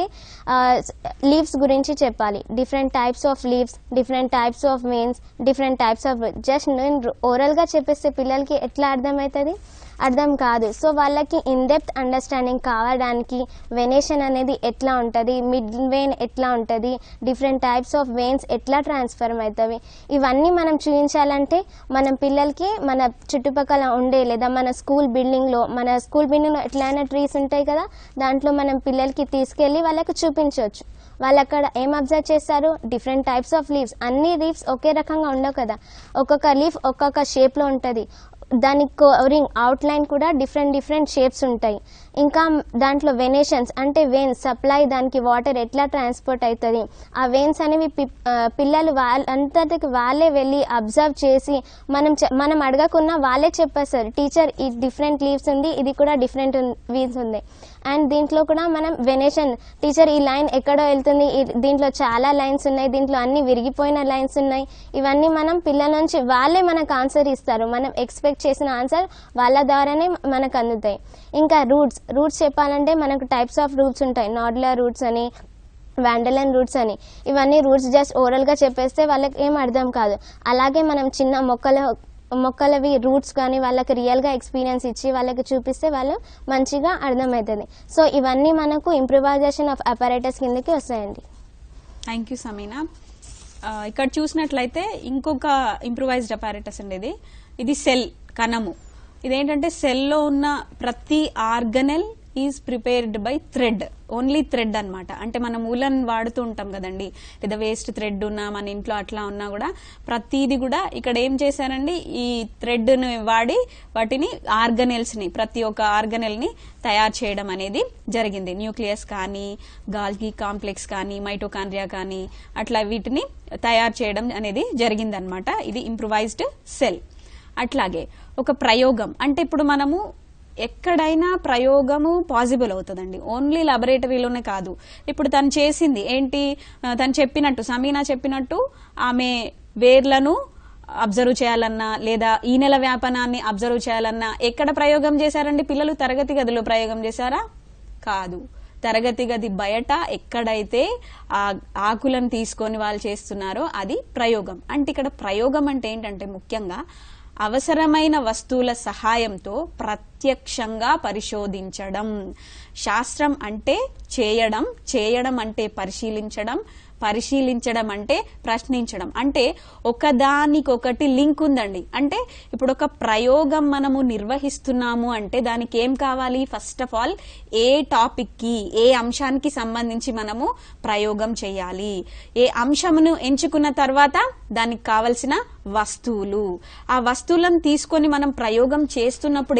లీవ్స్ గురించి చెప్పాలి different types of leaves different types of veins different types of just నేను ఓరల్గా చెప్పేస్తే పిల్లలకి ఎట్లా అర్థమవుతుంది అర్థం కాదు సో వాళ్ళకి ఇన్ డెప్త్ అండర్స్టాండింగ్ కావడానికి వెనేషన్ అనేది ఎట్లా ఉంటుంది మిడ్ వెయిన్ ఎట్లా ఉంటుంది డిఫరెంట్ టైప్స్ ఆఫ్ వెయిన్స్ ఎట్లా ట్రాన్స్ఫర్మ్ అవుతాయి ఇవన్నీ మనం చూపించాలంటే మనం పిల్లలకి మన చుట్టుపక్కల ఉండే లేదా మన స్కూల్ బిల్డింగ్లో మన స్కూల్ బిల్డింగ్లో ఎట్లయినా ట్రీస్ ఉంటాయి కదా దాంట్లో మనం పిల్లలకి తీసుకెళ్ళి వాళ్ళకి చూపించవచ్చు వాళ్ళు అక్కడ ఏం అబ్జర్వ్ చేస్తారు డిఫరెంట్ టైప్స్ ఆఫ్ లీవ్స్ అన్ని లీవ్స్ ఒకే రకంగా ఉండవు కదా ఒక్కొక్క లీఫ్ ఒక్కొక్క షేప్లో ఉంటుంది దాని కవరింగ్ అవుట్లైన్ కూడా డిఫరెంట్ డిఫరెంట్ షేప్స్ ఉంటాయి ఇంకా దాంట్లో వెనేషన్స్ అంటే వెయిన్స్ సప్లై దానికి వాటర్ ఎట్లా ట్రాన్స్పోర్ట్ అవుతుంది ఆ వెయిన్స్ అనేవి పి- ఆ, పిల్లలు వాళ్ళంతటికి వాళ్ళే వెళ్ళి అబ్జర్వ్ చేసి మనం చె- మనం అడగకున్నా వాళ్ళే చెప్పేస్తారు టీచర్ ఈ డిఫరెంట్ లీవ్స్ ఉంది ఇది కూడా డిఫరెంట్ వీవ్స్ ఉంది అండ్ దీంట్లో కూడా మనం వెనేషన్ టీచర్ ఈ లైన్ ఎక్కడో వెళ్తుంది ఈ- దీంట్లో చాలా లైన్స్ ఉన్నాయి దీంట్లో అన్ని విరిగిపోయిన లైన్స్ ఉన్నాయి ఇవన్నీ మనం పిల్లల నుంచి వాళ్ళే మనకు ఆన్సర్ ఇస్తారు మనం ఎక్స్పెక్ట్ చేసిన ఆన్సర్ వాళ్ళ ద్వారానే మనకు అందుతాయి ఇంకా రూట్స్ రూట్స్ చెప్పాలంటే మనకు టైప్స్ ఆఫ్ రూట్స్ ఉంటాయి నాడ్లర్ రూట్స్ అని వ్యాండలన్ రూట్స్ అని ఇవన్నీ రూట్స్ జస్ట్ ఓరల్గా చెప్పేస్తే వాళ్ళకి ఏం అర్థం కాదు అలాగే మనం చిన్న మొక్కల మొక్కలవి రూట్స్ కానీ వాళ్ళకి రియల్గా ఎక్స్పీరియన్స్ ఇచ్చి వాళ్ళకి చూపిస్తే వాళ్ళు మంచిగా అర్థమవుతుంది సో ఇవన్నీ మనకు ఇంప్రూవైజేషన్ ఆఫ్ అపారేటస్ కిందకి వస్తాయండి థ్యాంక్ యూ సమీనా ఆ, ఇక్కడ చూసినట్లయితే ఇంకొక ఇంప్రూవైజ్డ్ అపారేటస్ అండి ఇది ఇది సెల్ కణము ఇదేంటంటే సెల్లో ఉన్న ప్రతి organelle is prepared by thread only thread అన్నమాట అంటే మనం ఉలన్ వాడుతూ ఉంటాం కదండి లేదా వేస్ట్ థ్రెడ్ ఉన్నా మన ఇంట్లో అట్లా ఉన్నా కూడా ప్రతిది కూడా ఇక్కడ ఏం చేశారండి ఈ థ్రెడ్ ని వాడి వాటిని ఆర్గనెల్స్ ని ప్రతి ఒక్క ఆర్గనెల్ ని తయారు చేయడం అనేది జరిగింది న్యూక్లియస్ కానీ గాల్గి కాంప్లెక్స్ కానీ మైటోకాండ్రియా కానీ అట్లా వీటిని తయారు చేయడం అనేది జరిగిందనమాట ఇది ఇంప్రూవైజ్డ్ సెల్ అట్లాగే ఒక ప్రయోగం అంటే ఇప్పుడు మనము ఎక్కడైనా ప్రయోగము పాసిబుల్ అవుతుందండి ఓన్లీ లాబొరేటరీలోనే కాదు ఇప్పుడు తను చేసింది ఏంటి ఆ, తను చెప్పినట్టు సమీనా చెప్పినట్టు ఆమె వేర్లను అబ్జర్వ్ చేయాలన్నా లేదా ఈ నెల వ్యాపనాన్ని అబ్జర్వ్ చేయాలన్నా ఎక్కడ ప్రయోగం చేశారండి పిల్లలు తరగతి గదిలో ప్రయోగం చేశారా కాదు తరగతి గది బయట ఎక్కడైతే ఆ ఆకులను తీసుకొని వాళ్ళు చేస్తున్నారో అది ప్రయోగం అంటే ఇక్కడ ప్రయోగం అంటే ఏంటంటే ముఖ్యంగా అవసరమైన వస్తువుల సహాయంతో ప్రత్యక్షంగా పరిశోధించడం శాస్త్రం అంటే చేయడం చేయడం అంటే పరిశీలించడం పరిశీలించడం అంటే ప్రశ్నించడం అంటే ఒకదానికొకటి లింక్ ఉందండి అంటే ఇప్పుడు ఒక ప్రయోగం మనము నిర్వహిస్తున్నాము అంటే దానికి ఏం కావాలి first of all a topic కి ఏ అంశానికి సంబంధించి మనము ప్రయోగం చేయాలి ఏ అంశమును ఎంచుకున్న తర్వాత దానికి కావలసిన వస్తువులు ఆ వస్తువులను తీసుకొని మనం ప్రయోగం చేస్తున్నప్పుడు ఏం చేస్తాం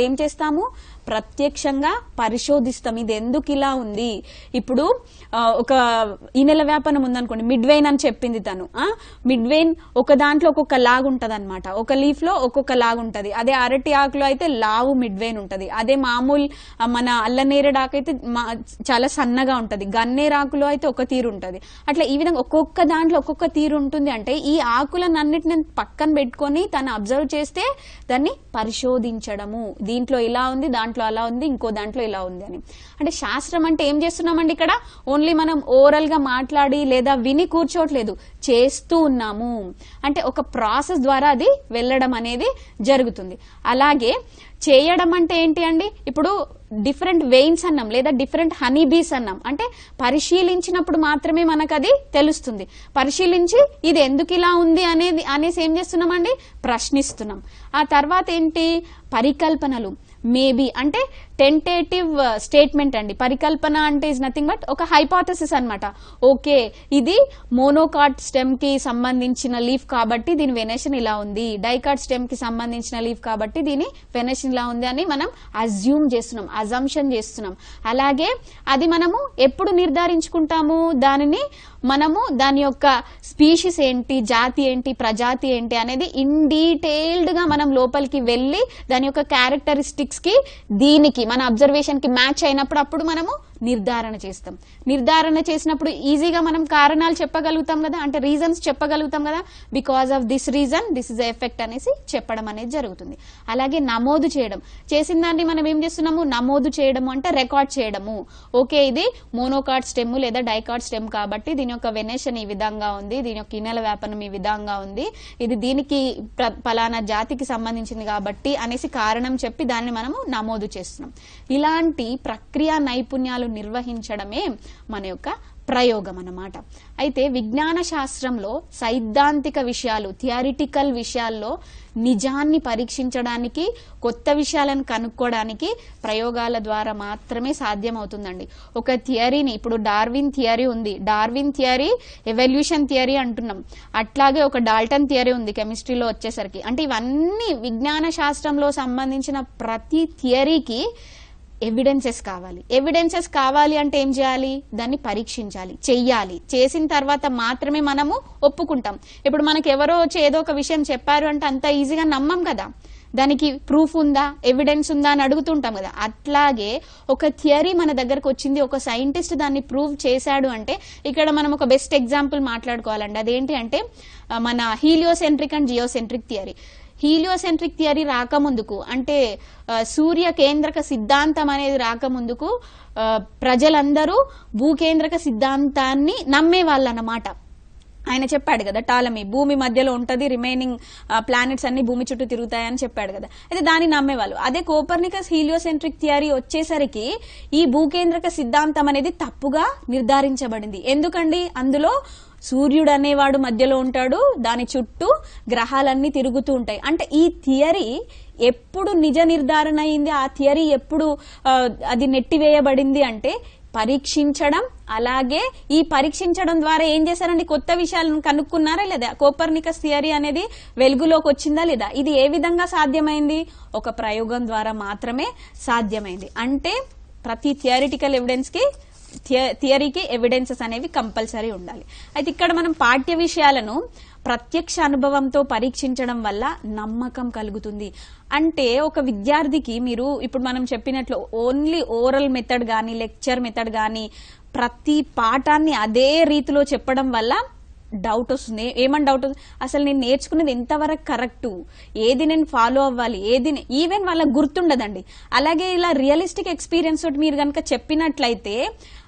చేస్తాము ప్రత్యక్షంగా పరిశోధిస్తాం ఇది ఎందుకు ఇలా ఉంది ఇప్పుడు ఆ, ఒక ఈ నెల వ్యాపనం ఉందనుకోండి మిడ్ వెయిన్ అని చెప్పింది తను మిడ్ వెయిన్ ఒక దాంట్లో ఒక్కొక్క లాగు ఉంటది అనమాట ఒక లీఫ్ లో ఒక్కొక్క లాగు ఉంటది అదే అరటి ఆకులో అయితే లావు మిడ్ వెయిన్ ఉంటది అదే మామూలు ఆ, మన అల్లనేరేడు ఆకు అయితే మా- చాలా సన్నగా ఉంటది గన్నేరాకులో అయితే ఒక తీరు ఉంటది అట్లా ఈ విధంగా ఒక్కొక్క దాంట్లో ఒక్కొక్క తీరు ఉంటుంది అంటే ఈ ఆకులన్నిటిని పక్కన పెట్టుకొని తను అబ్జర్వ్ చేస్తే దాన్ని పరిశోధించడము దీంట్లో ఇలా ఉంది దాంట్లో అలా ఉంది ఇంకో దాంట్లో ఇలా ఉంది అని అంటే శాస్త్రం అంటే ఏం చేస్తున్నామండి ఇక్కడ ఓన్లీ మనం ఓరల్ గా మాట్లాడి లేదా విని కూర్చోట్లేదు చేస్తూ ఉన్నాము అంటే ఒక ప్రాసెస్ ద్వారా అది వెళ్ళడం అనేది జరుగుతుంది అలాగే చేయడం అంటే ఏంటి అండి ఇప్పుడు డిఫరెంట్ వెయిన్స్ అన్నాం లేదా డిఫరెంట్ హనీ బీస్ అన్నాం అంటే పరిశీలించినప్పుడు మాత్రమే మనకు అది తెలుస్తుంది పరిశీలించి ఇది ఎందుకు ఇలా ఉంది అనేది అనేసి ఏం చేస్తున్నామండి ప్రశ్నిస్తున్నాం ఆ తర్వాత ఏంటి పరికల్పనలు మేబీ అంటే టెంటేటివ్ స్టేట్మెంట్ అండి పరికల్పన అంటే ఇస్ నథింగ్ బట్ ఒక హైపాథసిస్ అన్నమాట ఓకే ఇది మోనోకాట్ స్టెమ్ కి సంబంధించిన లీఫ్ కాబట్టి దీని వెనేషన్ ఇలా ఉంది డైకాట్ స్టెమ్ కి సంబంధించిన లీఫ్ కాబట్టి దీని వెనేషన్ ఇలా ఉంది అని మనం అజ్యూమ్ చేస్తున్నాం అజంప్షన్ చేస్తున్నాం అలాగే అది మనము ఎప్పుడు నిర్ధారించుకుంటాము దానిని మనము దాని యొక్క స్పీషీస్ ఏంటి జాతి ఏంటి ప్రజాతి ఏంటి అనేది ఇన్ డీటెయిల్డ్ గా మనం లోపలికి వెళ్ళి దాని యొక్క క్యారెక్టరిస్టిక్స్ కి దీనికి మన అబ్జర్వేషన్ కి మ్యాచ్ అయినప్పుడు అప్పుడు మనము నిర్ధారణ చేస్తాం నిర్ధారణ చేసినప్పుడు ఈజీగా మనం కారణాలు చెప్పగలుగుతాం కదా అంటే రీజన్స్ చెప్పగలుగుతాం కదా because of this reason this is effect అనేసి చెప్పడం అనేది జరుగుతుంది అలాగే నమోదు చేయడం చేసిన దాన్ని మనం ఏం చేస్తున్నాము నమోదు చేయడము అంటే రికార్డ్ చేయడము ఓకే ఇది మోనోకార్డ్ స్టెమ్ లేదా డైకార్డ్ స్టెమ్ కాబట్టి దీని యొక్క వెనేషన్ ఈ విధంగా ఉంది దీని యొక్క ఇనెల వ్యాపనం ఈ విధంగా ఉంది ఇది దీనికి ప్ర- పలానా జాతికి సంబంధించింది కాబట్టి అనేసి కారణం చెప్పి దాన్ని మనము నమోదు చేస్తున్నాం ఇలాంటి ప్రక్రియ నైపుణ్యాలు నిర్వహించడమే మన యొక్క ప్రయోగం అన్నమాట అయితే విజ్ఞాన శాస్త్రంలో సైద్ధాంతిక విషయాలు థియరిటికల్ విషయాల్లో నిజాన్ని పరీక్షించడానికి కొత్త విషయాలను కనుక్కోవడానికి ప్రయోగాల ద్వారా మాత్రమే సాధ్యమవుతుందండి ఒక థియరీని ఇప్పుడు డార్విన్ థియరీ ఉంది డార్విన్ థియరీ ఎవల్యూషన్ థియరీ అంటున్నాం అట్లాగే ఒక డాల్టన్ థియరీ ఉంది కెమిస్ట్రీలో వచ్చేసరికి అంటే ఇవన్నీ విజ్ఞాన శాస్త్రంలో సంబంధించిన ప్రతి థియరీకి ఎవిడెన్సెస్ కావాలి ఎవిడెన్సెస్ కావాలి అంటే ఏం చేయాలి దాన్ని పరీక్షించాలి చెయ్యాలి చేసిన తర్వాత మాత్రమే మనము ఒప్పుకుంటాం ఇప్పుడు మనకి ఎవరో వచ్చి ఏదో ఒక విషయం చెప్పారు అంటే అంత ఈజీగా నమ్మం కదా దానికి ప్రూఫ్ ఉందా ఎవిడెన్స్ ఉందా అని అడుగుతుంటాం కదా అట్లాగే ఒక థియరీ మన దగ్గరకు వచ్చింది ఒక సైంటిస్ట్ దాన్ని ప్రూవ్ చేశాడు అంటే ఇక్కడ మనం ఒక బెస్ట్ ఎగ్జాంపుల్ మాట్లాడుకోవాలండి అదేంటి అంటే ఆ, మన heliocentric and geocentric theory heliocentric theory రాకముందుకు అంటే ఆ, సూర్య కేంద్రక సిద్ధాంతం అనేది రాకముందుకు ఆ, ప్రజలందరూ భూకేంద్రక సిద్ధాంతాన్ని నమ్మేవాళ్ళు అన్నమాట ఆయన చెప్పాడు కదా టాలమీ భూమి మధ్యలో ఉంటది రిమైనింగ్ ప్లానెట్స్ అన్ని భూమి చుట్టూ తిరుగుతాయని చెప్పాడు కదా అయితే దాన్ని నమ్మేవాళ్ళు అదే కోపర్నికస్ హీలియోసెంట్రిక్ థియరీ వచ్చేసరికి ఈ భూకేంద్రక సిద్ధాంతం అనేది తప్పుగా నిర్ధారించబడింది ఎందుకండి అందులో సూర్యుడు అనేవాడు మధ్యలో ఉంటాడు దాని చుట్టూ గ్రహాలన్నీ తిరుగుతూ ఉంటాయి అంటే ఈ థియరీ ఎప్పుడు నిజ నిర్ధారణ అయింది ఆ థియరీ ఎప్పుడు ఆ, అది నెట్టివేయబడింది అంటే పరీక్షించడం అలాగే ఈ పరీక్షించడం ద్వారా ఏం చేశారండి కొత్త విషయాలను కనుక్కున్నారా లేదా కోపర్నికస్ థియరీ అనేది వెలుగులోకి వచ్చిందా లేదా ఇది ఏ విధంగా సాధ్యమైంది ఒక ప్రయోగం ద్వారా మాత్రమే సాధ్యమైంది అంటే ప్రతి థియరిటికల్ ఎవిడెన్స్ కి థియ- థియరీకి ఎవిడెన్సెస్ అనేవి కంపల్సరీ ఉండాలి అయితే ఇక్కడ మనం పాఠ్య విషయాలను ప్రత్యక్ష అనుభవంతో పరీక్షించడం వల్ల నమ్మకం కలుగుతుంది అంటే ఒక విద్యార్థికి మీరు ఇప్పుడు మనం చెప్పినట్లు ఓన్లీ ఓరల్ మెథడ్ కానీ లెక్చర్ మెథడ్ కానీ ప్రతి పాఠాన్ని అదే రీతిలో చెప్పడం వల్ల డౌట్ వస్తుంది ఏ- ఏమని డౌట్ వస్తుంది అసలు నేను నేర్చుకున్నది ఎంతవరకు కరెక్ట్ ఏది నేను ఫాలో అవ్వాలి ఏది నే- ఈవెన్ వాళ్ళకి గుర్తుండదండి అలాగే ఇలా రియలిస్టిక్ ఎక్స్పీరియన్స్ తోటి మీరు కనుక చెప్పినట్లయితే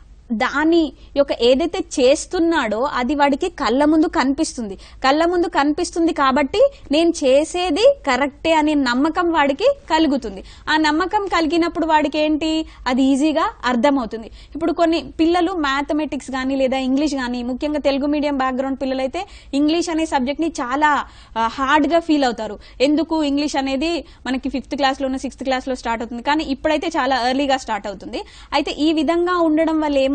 దాని యొక్క ఏదైతే చేస్తున్నాడో అది వాడికి కళ్ళ ముందు కనిపిస్తుంది కళ్ళ ముందు కనిపిస్తుంది కాబట్టి నేను చేసేది కరెక్టే అనే నమ్మకం వాడికి కలుగుతుంది ఆ నమ్మకం కలిగినప్పుడు వాడికి ఏంటి అది ఈజీగా అర్థమవుతుంది ఇప్పుడు కొన్ని పిల్లలు మ్యాథమెటిక్స్ కానీ లేదా ఇంగ్లీష్ కానీ ముఖ్యంగా తెలుగు మీడియం బ్యాక్గ్రౌండ్ పిల్లలైతే ఇంగ్లీష్ అనే సబ్జెక్ట్ ని చాలా హార్డ్ గా ఫీల్ అవుతారు ఎందుకు ఇంగ్లీష్ అనేది మనకి ఫిఫ్త్ క్లాస్ లోనే సిక్స్త్ క్లాస్ లో స్టార్ట్ అవుతుంది కానీ ఇప్పుడైతే చాలా ఎర్లీగా స్టార్ట్ అవుతుంది అయితే ఈ విధంగా ఉండడం వల్ల ఏమవుతుంది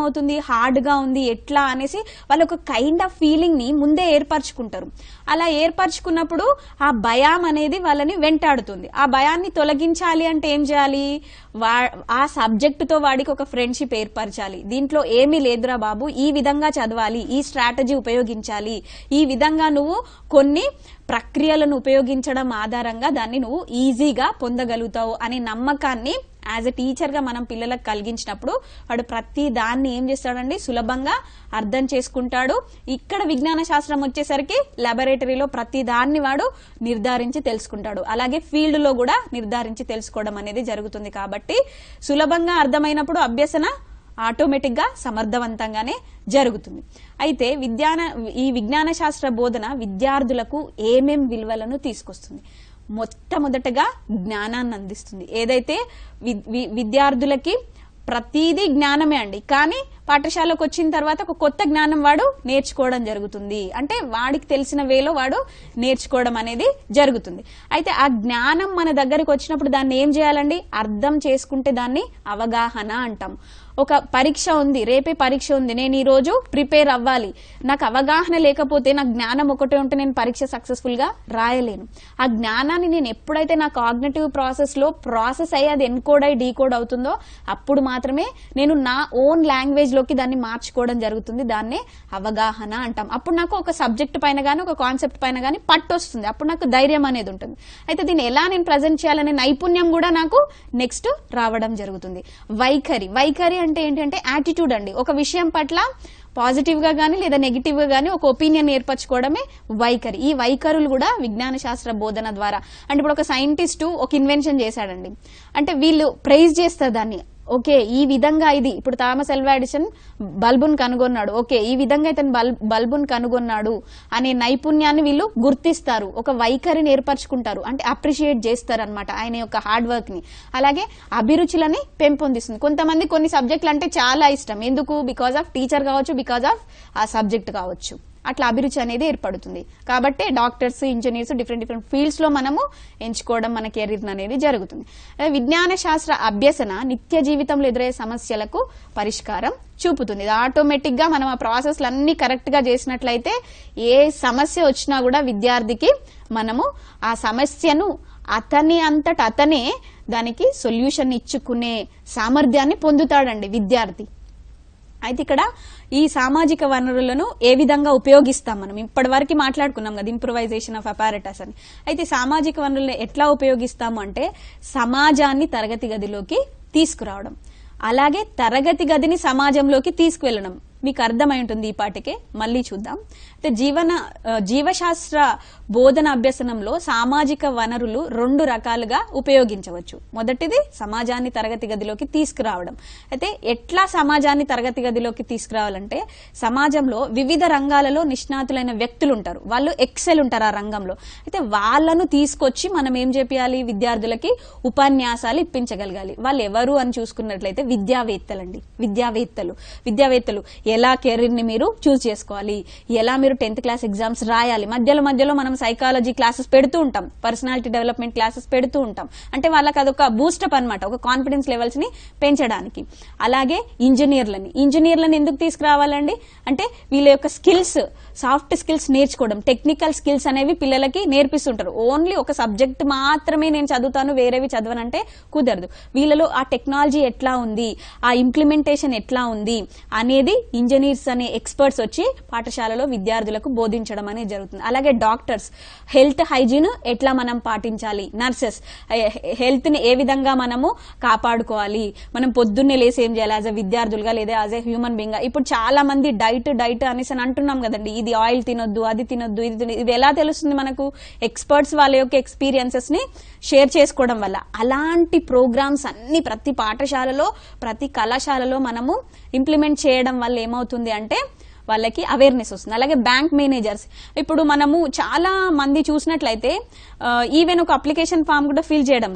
ఏమవుతుంది హార్డ్ గా ఉంది ఎట్లా అనేసి వాళ్ళు ఒక కైండ్ ఆఫ్ ఫీలింగ్ ని ముందే ఏర్పరచుకుంటారు అలా ఏర్పరచుకున్నప్పుడు ఆ భయం అనేది వాళ్ళని వెంటాడుతుంది ఆ భయాన్ని తొలగించాలి అంటే ఏం చేయాలి వా ఆ సబ్జెక్ట్ తో వాడికి ఒక ఫ్రెండ్షిప్ ఏర్పరచాలి దీంట్లో ఏమీ లేదురా బాబు ఈ విధంగా చదవాలి ఈ స్ట్రాటజీ ఉపయోగించాలి ఈ విధంగా నువ్వు కొన్ని ప్రక్రియలను ఉపయోగించడం ఆధారంగా దాన్ని నువ్వు ఈజీగా పొందగలుగుతావు అనే నమ్మకాన్ని యాజ్ ఎ టీచర్ గా మనం పిల్లలకు కలిగించినప్పుడు వాడు ప్రతి దాన్ని ఏం చేస్తాడండి సులభంగా అర్థం చేసుకుంటాడు ఇక్కడ విజ్ఞాన శాస్త్రం వచ్చేసరికి లాబొరేటరీలో ప్రతి దాన్ని వాడు నిర్ధారించి తెలుసుకుంటాడు అలాగే ఫీల్డ్ లో కూడా నిర్ధారించి తెలుసుకోవడం అనేది జరుగుతుంది కాబట్టి సులభంగా అర్థమైనప్పుడు అభ్యసన ఆటోమేటిక్ గా సమర్థవంతంగానే జరుగుతుంది అయితే విజ్ఞాన ఈ విజ్ఞాన శాస్త్ర బోధన విద్యార్థులకు ఏమేం విలువలను తీసుకొస్తుంది మొట్టమొదటగా జ్ఞానాన్ని అందిస్తుంది ఏదైతే వి- వి- విద్యార్థులకి ప్రతిదీ జ్ఞానమే అండి కానీ పాఠశాలకు వచ్చిన తర్వాత ఒక కొత్త జ్ఞానం వాడు నేర్చుకోవడం జరుగుతుంది అంటే వాడికి తెలిసిన వేలో వాడు నేర్చుకోవడం అనేది జరుగుతుంది అయితే ఆ జ్ఞానం మన దగ్గరికి వచ్చినప్పుడు దాన్ని ఏం చేయాలండి అర్థం చేసుకుంటే దాన్ని అవగాహన అంటాం ఒక పరీక్ష ఉంది రేపే పరీక్ష ఉంది నేను ఈ రోజు ప్రిపేర్ అవ్వాలి నాకు అవగాహన లేకపోతే నాకు జ్ఞానం ఒకటే ఉంటే నేను పరీక్ష సక్సెస్ఫుల్ గా రాయలేను ఆ జ్ఞానాన్ని నేను ఎప్పుడైతే నా కాగ్నేటివ్ ప్రాసెస్ లో ప్రాసెస్ అయ్యి అది ఎన్కోడ్ అయి డీకోడ్ అవుతుందో అప్పుడు మాత్రమే నేను నా ఓన్ లాంగ్వేజ్ లోకి దాన్ని మార్చుకోవడం జరుగుతుంది దాన్నే అవగాహన అంటాం అప్పుడు నాకు ఒక సబ్జెక్ట్ పైన గానీ ఒక కాన్సెప్ట్ పైన గానీ పట్టు వస్తుంది అప్పుడు నాకు ధైర్యం అనేది ఉంటుంది అయితే దీన్ని ఎలా నేను ప్రజెంట్ చేయాలనే నైపుణ్యం కూడా నాకు నెక్స్ట్ రావడం జరుగుతుంది వైఖరి వైఖరి అంటే ఏంటంటే యాటిట్యూడ్ అండి ఒక విషయం పట్ల పాజిటివ్ గా గానీ లేదా నెగిటివ్ గా గానీ ఒక ఒపీనియన్ ఏర్పరచుకోవడమే వైఖరి ఈ వైఖరులు కూడా విజ్ఞాన శాస్త్ర బోధన ద్వారా అంటే ఇప్పుడు ఒక సైంటిస్ట్ ఒక ఇన్వెన్షన్ చేశాడండి అంటే వీళ్ళు ప్రైజ్ చేస్తారు దాన్ని ఓకే ఈ విధంగా ఇది ఇప్పుడు థామస్ ఎల్వా ఎడిసన్ బల్బున్ కనుగొన్నాడు ఓకే ఈ విధంగా ఇతను బల్- బల్బున్ కనుగొన్నాడు అనే నైపుణ్యాన్ని వీళ్ళు గుర్తిస్తారు ఒక వైఖరిని ఏర్పరచుకుంటారు అంటే అప్రిషియేట్ చేస్తారు అనమాట ఆయన యొక్క హార్డ్ వర్క్ ని అలాగే అభిరుచులని పెంపొందిస్తుంది కొంతమంది కొన్ని సబ్జెక్టులు అంటే చాలా ఇష్టం ఎందుకు బికాజ్ ఆఫ్ టీచర్ కావచ్చు బికాజ్ ఆఫ్ ఆ సబ్జెక్ట్ కావచ్చు అట్లా అభిరుచి అనేది ఏర్పడుతుంది కాబట్టి doctors engineers different different fields లో మనము ఎంచుకోవడం మన కెరీర్ అనేది జరుగుతుంది అదే విజ్ఞాన శాస్త్ర అభ్యసన నిత్య జీవితంలో ఎదురయ్యే సమస్యలకు పరిష్కారం చూపుతుంది ఇది ఆటోమేటిక్ గా మనం ఆ ప్రాసెస్ అన్ని కరెక్ట్ గా చేసినట్లయితే ఏ సమస్య వచ్చినా కూడా విద్యార్థికి మనము ఆ సమస్యను అతని అంతట అతనే దానికి సొల్యూషన్ ఇచ్చుకునే సామర్థ్యాన్ని పొందుతాడండి విద్యార్థి అయితే ఇక్కడ ఈ సామాజిక వనరులను ఏ విధంగా ఉపయోగిస్తాం మనం ఇప్పటి వరకు మాట్లాడుకున్నాం కదా ఇంప్రూవైజేషన్ ఆఫ్ అపారటస్ అని అయితే సామాజిక వనరులను ఎట్లా ఉపయోగిస్తాము అంటే సమాజాన్ని తరగతి గదిలోకి తీసుకురావడం అలాగే తరగతి గదిని సమాజంలోకి తీసుకువెళ్ళడం మీకు అర్థమై ఉంటుంది ఈ పాటికే మళ్ళీ చూద్దాం అయితే జీవన ఆ, జీవశాస్త్ర బోధన అభ్యసనంలో సామాజిక వనరులు రెండు రకాలుగా ఉపయోగించవచ్చు మొదటిది సమాజాన్ని తరగతి గదిలోకి తీసుకురావడం అయితే ఎట్లా సమాజాన్ని తరగతి గదిలోకి తీసుకురావాలంటే సమాజంలో వివిధ రంగాలలో నిష్ణాతులైన వ్యక్తులు ఉంటారు వాళ్ళు ఎక్సెల్ ఉంటారు ఆ రంగంలో అయితే వాళ్ళను తీసుకొచ్చి మనం ఏం చేపియాలి విద్యార్థులకి ఉపన్యాసాలు ఇప్పించగలగాలి వాళ్ళు ఎవరు అని చూసుకున్నట్లయితే విద్యావేత్తలండి విద్యావేత్తలు విద్యావేత్తలు ఎలా కెరీర్ ని మీరు చూస్ చేసుకోవాలి ఎలా మీరు టెన్త్ క్లాస్ ఎగ్జామ్స్ రాయాలి మధ్యలో మధ్యలో మనం సైకాలజీ క్లాసెస్ పెడుతూ ఉంటాం పర్సనాలిటీ డెవలప్మెంట్ క్లాసెస్ పెడుతూ ఉంటాం అంటే వాళ్ళకి అదొక బూస్టప్ అన్నమాట ఒక కాన్ఫిడెన్స్ లెవెల్స్ ని పెంచడానికి అలాగే ఇంజనీర్లని ఇంజనీర్లను ఎందుకు తీసుకురావాలండి అంటే వీళ్ళ యొక్క స్కిల్స్ సాఫ్ట్ స్కిల్స్ నేర్చుకోవడం టెక్నికల్ స్కిల్స్ అనేవి పిల్లలకి నేర్పిస్తుంటారు ఓన్లీ ఒక సబ్జెక్ట్ మాత్రమే నేను చదువుతాను వేరేవి చదవనంటే కుదరదు వీళ్ళలో ఆ టెక్నాలజీ ఎట్లా ఉంది ఆ ఇంప్లిమెంటేషన్ ఎట్లా ఉంది అనేది ఇంజనీర్స్ అనే ఎక్స్పర్ట్స్ వచ్చి పాఠశాలలో విద్యార్థులకు బోధించడం అనేది జరుగుతుంది అలాగే డాక్టర్స్ హెల్త్ హైజీన్ ఎట్లా మనం పాటించాలి నర్సెస్ హెల్త్ ని ఏ విధంగా మనము కాపాడుకోవాలి మనం పొద్దున్నే లేసి ఏం చేయాలి యాజ్ ఎ విద్యార్థులుగా లేదా యాజ్ ఎ హ్యూమన్ బీయింగ్ ఇప్పుడు చాలా మంది డైట్ డైట్ అనేసి అని అంటున్నాం కదండి ఇది ఆయిల్ తినొద్దు అది తినొద్దు ఇది తినొద్దు ఇది ఎలా తెలుస్తుంది మనకు ఎక్స్పర్ట్స్ వాళ్ళ యొక్క ఎక్స్పీరియన్సెస్ ని షేర్ చేసుకోవడం వల్ల అలాంటి ప్రోగ్రామ్స్ అన్ని ప్రతి పాఠశాలలో ప్రతి కళాశాలలో మనము ఇంప్లిమెంట్ చేయడం వల్ల ఏమవుతుంది అంటే వాళ్ళకి అవేర్నెస్ వస్తుంది అలాగే బ్యాంక్ మేనేజర్స్ ఇప్పుడు మనము చాలా మంది చూసినట్లయితే ఈవెన్ ఒక అప్లికేషన్ ఫామ్ కూడా ఫిల్ చేయడం రాదు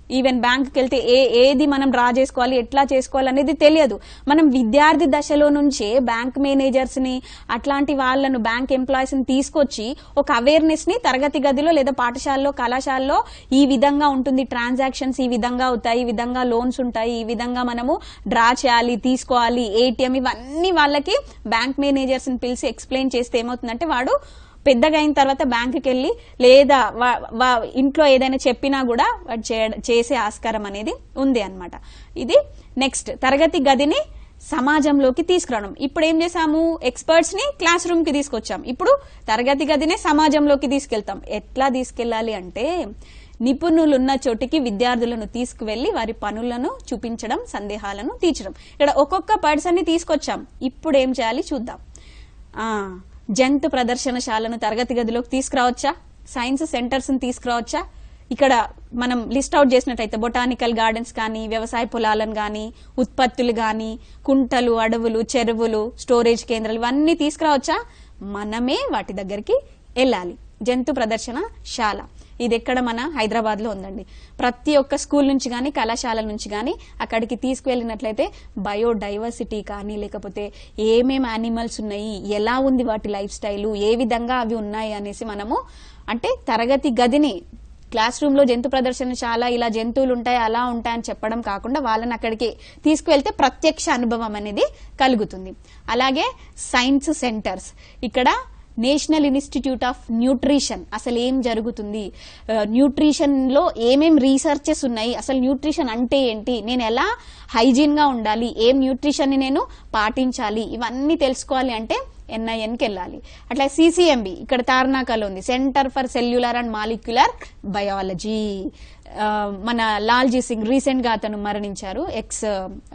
ఈవెన్ బ్యాంకుకి వెళ్తే ఏ ఏది మనం డ్రా చేసుకోవాలి ఎట్లా చేసుకోవాలి అనేది తెలియదు మనం విద్యార్థి దశలో నుంచే బ్యాంక్ మేనేజర్స్ ని అట్లాంటి వాళ్ళను బ్యాంక్ ఎంప్లాయీస్ ని తీసుకొచ్చి ఒక అవేర్నెస్ ని తరగతి గదిలో లేదా పాఠశాలలో కళాశాలలో ఈ విధంగా ఉంటుంది ట్రాన్సాక్షన్స్ ఈ విధంగా అవుతాయి ఈ విధంగా లోన్స్ ఉంటాయి ఈ విధంగా మనము డ్రా చేయాలి తీసుకోవాలి ఏటీఎం ఇవన్నీ వాళ్ళకి బ్యాంక్ మేనేజర్స్ ని పిలిచి ఎక్స్ప్లెయిన్ చేస్తే ఏమవుతుందంటే వాడు పెద్దగా అయిన తర్వాత బ్యాంకుకి వెళ్ళి లేదా వా- వా- ఇంట్లో ఏదైనా చెప్పినా కూడా వాడు చేయడ- చేసే ఆస్కారం అనేది ఉంది అన్నమాట ఇది నెక్స్ట్ తరగతి గదిని సమాజంలోకి తీసుకురావడం ఇప్పుడు ఏం చేసాము ఎక్స్పర్ట్స్ ని క్లాస్ రూమ్ కి తీసుకొచ్చాం ఇప్పుడు తరగతి గదినే సమాజంలోకి తీసుకెళ్తాం ఎట్లా తీసుకెళ్ళాలి అంటే నిపుణులున్న చోటికి విద్యార్థులను తీసుకువెళ్లి వారి పనులను చూపించడం సందేహాలను తీర్చడం ఇక్కడ ఒక్కొక్క పర్సన్ ని తీసుకొచ్చాం ఇప్పుడు ఏం చేయాలి చూద్దాం ఆ జంతు ప్రదర్శనశాలను తరగతి గదిలోకి తీసుకురావచ్చా సైన్స్ సెంటర్స్ ని తీసుకురావచ్చా ఇక్కడ మనం లిస్ట్ అవుట్ చేసినట్టయితే బొటానికల్ గార్డెన్స్ కానీ వ్యవసాయ పొలాలను కానీ ఉత్పత్తులు కానీ కుంటలు అడవులు చెరువులు స్టోరేజ్ కేంద్రాలు ఇవన్నీ తీసుకురావచ్చా మనమే వాటి దగ్గరికి వెళ్ళాలి జంతు ప్రదర్శనశాల ఇది ఎక్కడ మన హైదరాబాద్ లో ఉందండి ప్రతి ఒక్క స్కూల్ నుంచి కానీ కళాశాల నుంచి కానీ అక్కడికి తీసుకువెళ్ళినట్లయితే బయోడైవర్సిటీ కానీ లేకపోతే ఏమేమి యానిమల్స్ ఉన్నాయి ఎలా ఉంది వాటి లైఫ్ స్టైల్ ఏ విధంగా అవి ఉన్నాయి అనేసి మనము అంటే తరగతి గదిని క్లాస్ రూమ్ లో జంతు ప్రదర్శనశాల ఇలా జంతువులు ఉంటాయి అలా ఉంటాయని చెప్పడం కాకుండా వాళ్ళని అక్కడికి తీసుకువెళ్తే ప్రత్యక్ష అనుభవం అనేది కలుగుతుంది అలాగే సైన్స్ సెంటర్స్ ఇక్కడ నేషనల్ ఇన్స్టిట్యూట్ ఆఫ్ న్యూట్రిషన్ అసలు ఏం జరుగుతుంది న్యూట్రిషన్ లో ఏమేం రీసెర్చెస్ ఉన్నాయి అసలు న్యూట్రిషన్ అంటే ఏంటి నేను ఎలా హైజీన్ గా ఉండాలి ఏం న్యూట్రిషన్ ని నేను పాటించాలి ఇవన్నీ తెలుసుకోవాలి అంటే ఎన్ఐఎన్కి వెళ్ళాలి అట్లా సిసిఎంబి ఇక్కడ తార్నాకలో ఉంది Centre for Cellular and Molecular Biology మన లాల్జీ సింగ్ రీసెంట్ గా అతను మరణించారు ఎక్స్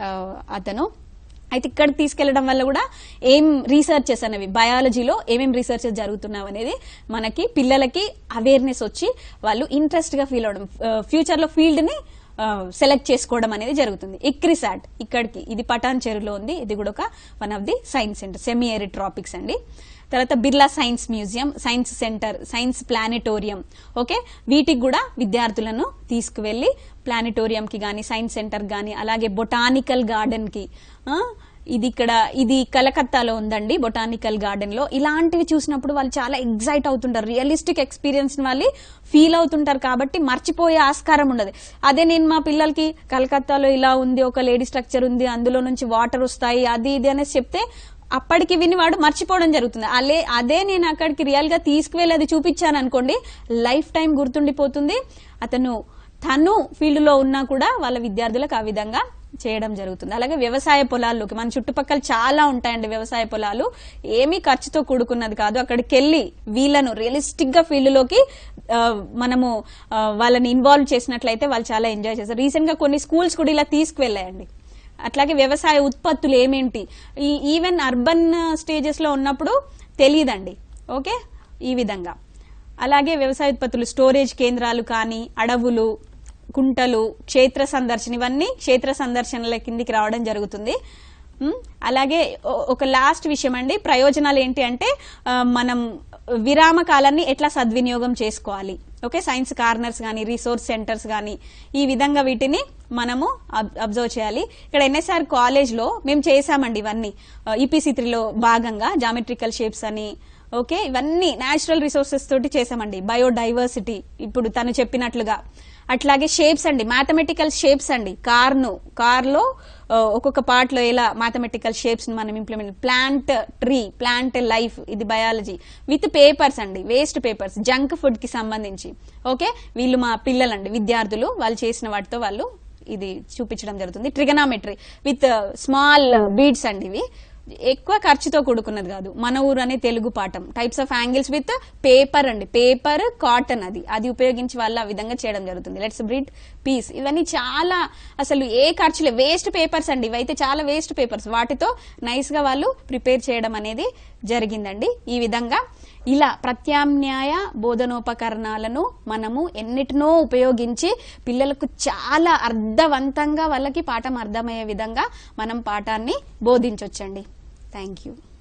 అతను అయితే ఇక్కడికి తీసుకెళ్లడం వల్ల కూడా ఏం రీసెర్చెస్ అనేవి బయాలజీలో ఏమేం రీసెర్చెస్ జరుగుతున్నావు అనేది మనకి పిల్లలకి అవేర్నెస్ వచ్చి వాళ్ళు ఇంట్రెస్ట్ గా ఫీల్ అవడం ఫ్యూచర్ లో ఫీల్డ్ ని సెలెక్ట్ చేసుకోవడం అనేది జరుగుతుంది ఇక్రిసాట్ ఇక్కడికి ఇది పటాన్ చెరువులో ఉంది ఇది కూడా ఒక one of the science centre semi arid tropics అండి తర్వాత Birla science museum science centre science planetarium okay వీటికి కూడా విద్యార్థులను తీసుకువెళ్లి ప్లానెటోరియం కి గానీ సైన్స్ సెంటర్ గానీ అలాగే బొటానికల్ గార్డెన్ కి ఆ, ఇది ఇక్కడ ఇది కలకత్తాలో ఉందండి బొటానికల్ గార్డెన్ లో ఇలాంటివి చూసినప్పుడు వాళ్ళు చాలా ఎగ్జైట్ అవుతుంటారు రియలిస్టిక్ ఎక్స్పీరియన్స్ వాళ్ళు ఫీల్ అవుతుంటారు కాబట్టి మర్చిపోయే ఆస్కారం ఉండదు అదే నేను మా పిల్లలకి కలకత్తాలో ఇలా ఉంది ఒక లేడీ స్ట్రక్చర్ ఉంది అందులో నుంచి వాటర్ వస్తాయి అది ఇది అనేసి చెప్తే అప్పటికి విని వాడు మర్చిపోవడం జరుగుతుంది అలే అదే నేను అక్కడికి రియల్ గా తీసుకువెళ్ళి అది చూపించాను అనుకోండి లైఫ్ టైం గుర్తుండిపోతుంది అతను తను ఫీల్డ్ లో ఉన్నా కూడా వాళ్ళ విద్యార్థులకు ఆ విధంగా చేయడం జరుగుతుంది అలాగే వ్యవసాయ పొలాల్లోకి మన చుట్టుపక్కల చాలా ఉంటాయండి వ్యవసాయ పొలాలు ఏమీ ఖర్చుతో కూడుకున్నది కాదు అక్కడికి వెళ్ళి వీళ్ళను రియలిస్టిక్ గా ఫీల్డ్ లోకి ఆ, మనము ఆ, వాళ్ళని ఇన్వాల్వ్ చేసినట్లయితే వాళ్ళు చాలా ఎంజాయ్ చేస్తారు రీసెంట్ గా కొన్ని స్కూల్స్ కూడా ఇలా తీసుకువెళ్ళాయండి అట్లాగే వ్యవసాయ ఉత్పత్తులు ఏమేంటి ఈ ఈవెన్ అర్బన్ స్టేజెస్ లో ఉన్నప్పుడు తెలియదండి ఓకే ఈ విధంగా అలాగే వ్యవసాయ ఉత్పత్తులు స్టోరేజ్ కేంద్రాలు కానీ అడవులు కుంటలు క్షేత్ర సందర్శన ఇవన్నీ క్షేత్ర సందర్శనల కిందికి రావడం జరుగుతుంది ఉమ్, అలాగే ఒ- ఒక లాస్ట్ విషయం అండి ప్రయోజనాలు ఏంటి అంటే ఆ, మనం విరామ కాలాన్ని ఎట్లా సద్వినియోగం చేసుకోవాలి ఓకే సైన్స్ కార్నర్స్ కానీ రీసోర్స్ సెంటర్స్ కానీ ఈ విధంగా వీటిని మనము అబ్- అబ్జర్వ్ చేయాలి ఇక్కడ ఎన్ఎస్ఆర్ కాలేజ్ లో మేము చేసామండి ఇవన్నీ ఈపీసీ త్రీలో భాగంగా జామెట్రికల్ షేప్స్ అని ఓకే ఇవన్నీ నేచురల్ రిసోర్సెస్ తోటి చేసామండి బయోడైవర్సిటీ ఇప్పుడు తను చెప్పినట్లుగా అట్లాగే షేప్స్ అండి మ్యాథమెటికల్ షేప్స్ అండి కార్ను కార్లో ఆ, ఒక్కొక్క పార్ట్ లో ఎలా మ్యాథమెటికల్ షేప్స్ మనం implement plant tree plant life ఇది బయాలజీ విత్ పేపర్స్ అండి వేస్ట్ పేపర్స్ జంక్ ఫుడ్ కి సంబంధించి ఓకే వీళ్ళు మా పిల్లలండి విద్యార్థులు వాళ్ళు చేసిన వాటితో వాళ్ళు ఇది చూపించడం జరుగుతుంది ట్రిగనామెట్రీ విత్ స్మాల్ బీడ్స్ అండి ఇవి ఎక్కువ ఖర్చుతో కూడుకున్నది కాదు మన ఊరు అనే తెలుగు పాఠం types of angles with paper అండి పేపర్ కాటన్ అది అది ఉపయోగించి వాళ్ళు ఆ విధంగా చేయడం జరుగుతుంది లెట్స్ బ్రీడ్ పీస్ ఇవన్నీ చాలా అసలు ఏ ఖర్చులే వేస్ట్ పేపర్స్ అండి ఇవైతే చాలా వేస్ట్ పేపర్స్ వాటితో నైస్ గా వాళ్ళు ప్రిపేర్ చేయడం అనేది జరిగిందండి ఈ విధంగా ఇలా ప్రత్యామ్నాయ బోధనోపకరణాలను మనము ఎన్నిటినో ఉపయోగించి పిల్లలకు చాలా అర్థవంతంగా వాళ్ళకి పాఠం అర్థమయ్యే విధంగా మనం పాఠాన్ని బోధించవచ్చండి థ్యాంక్ యూ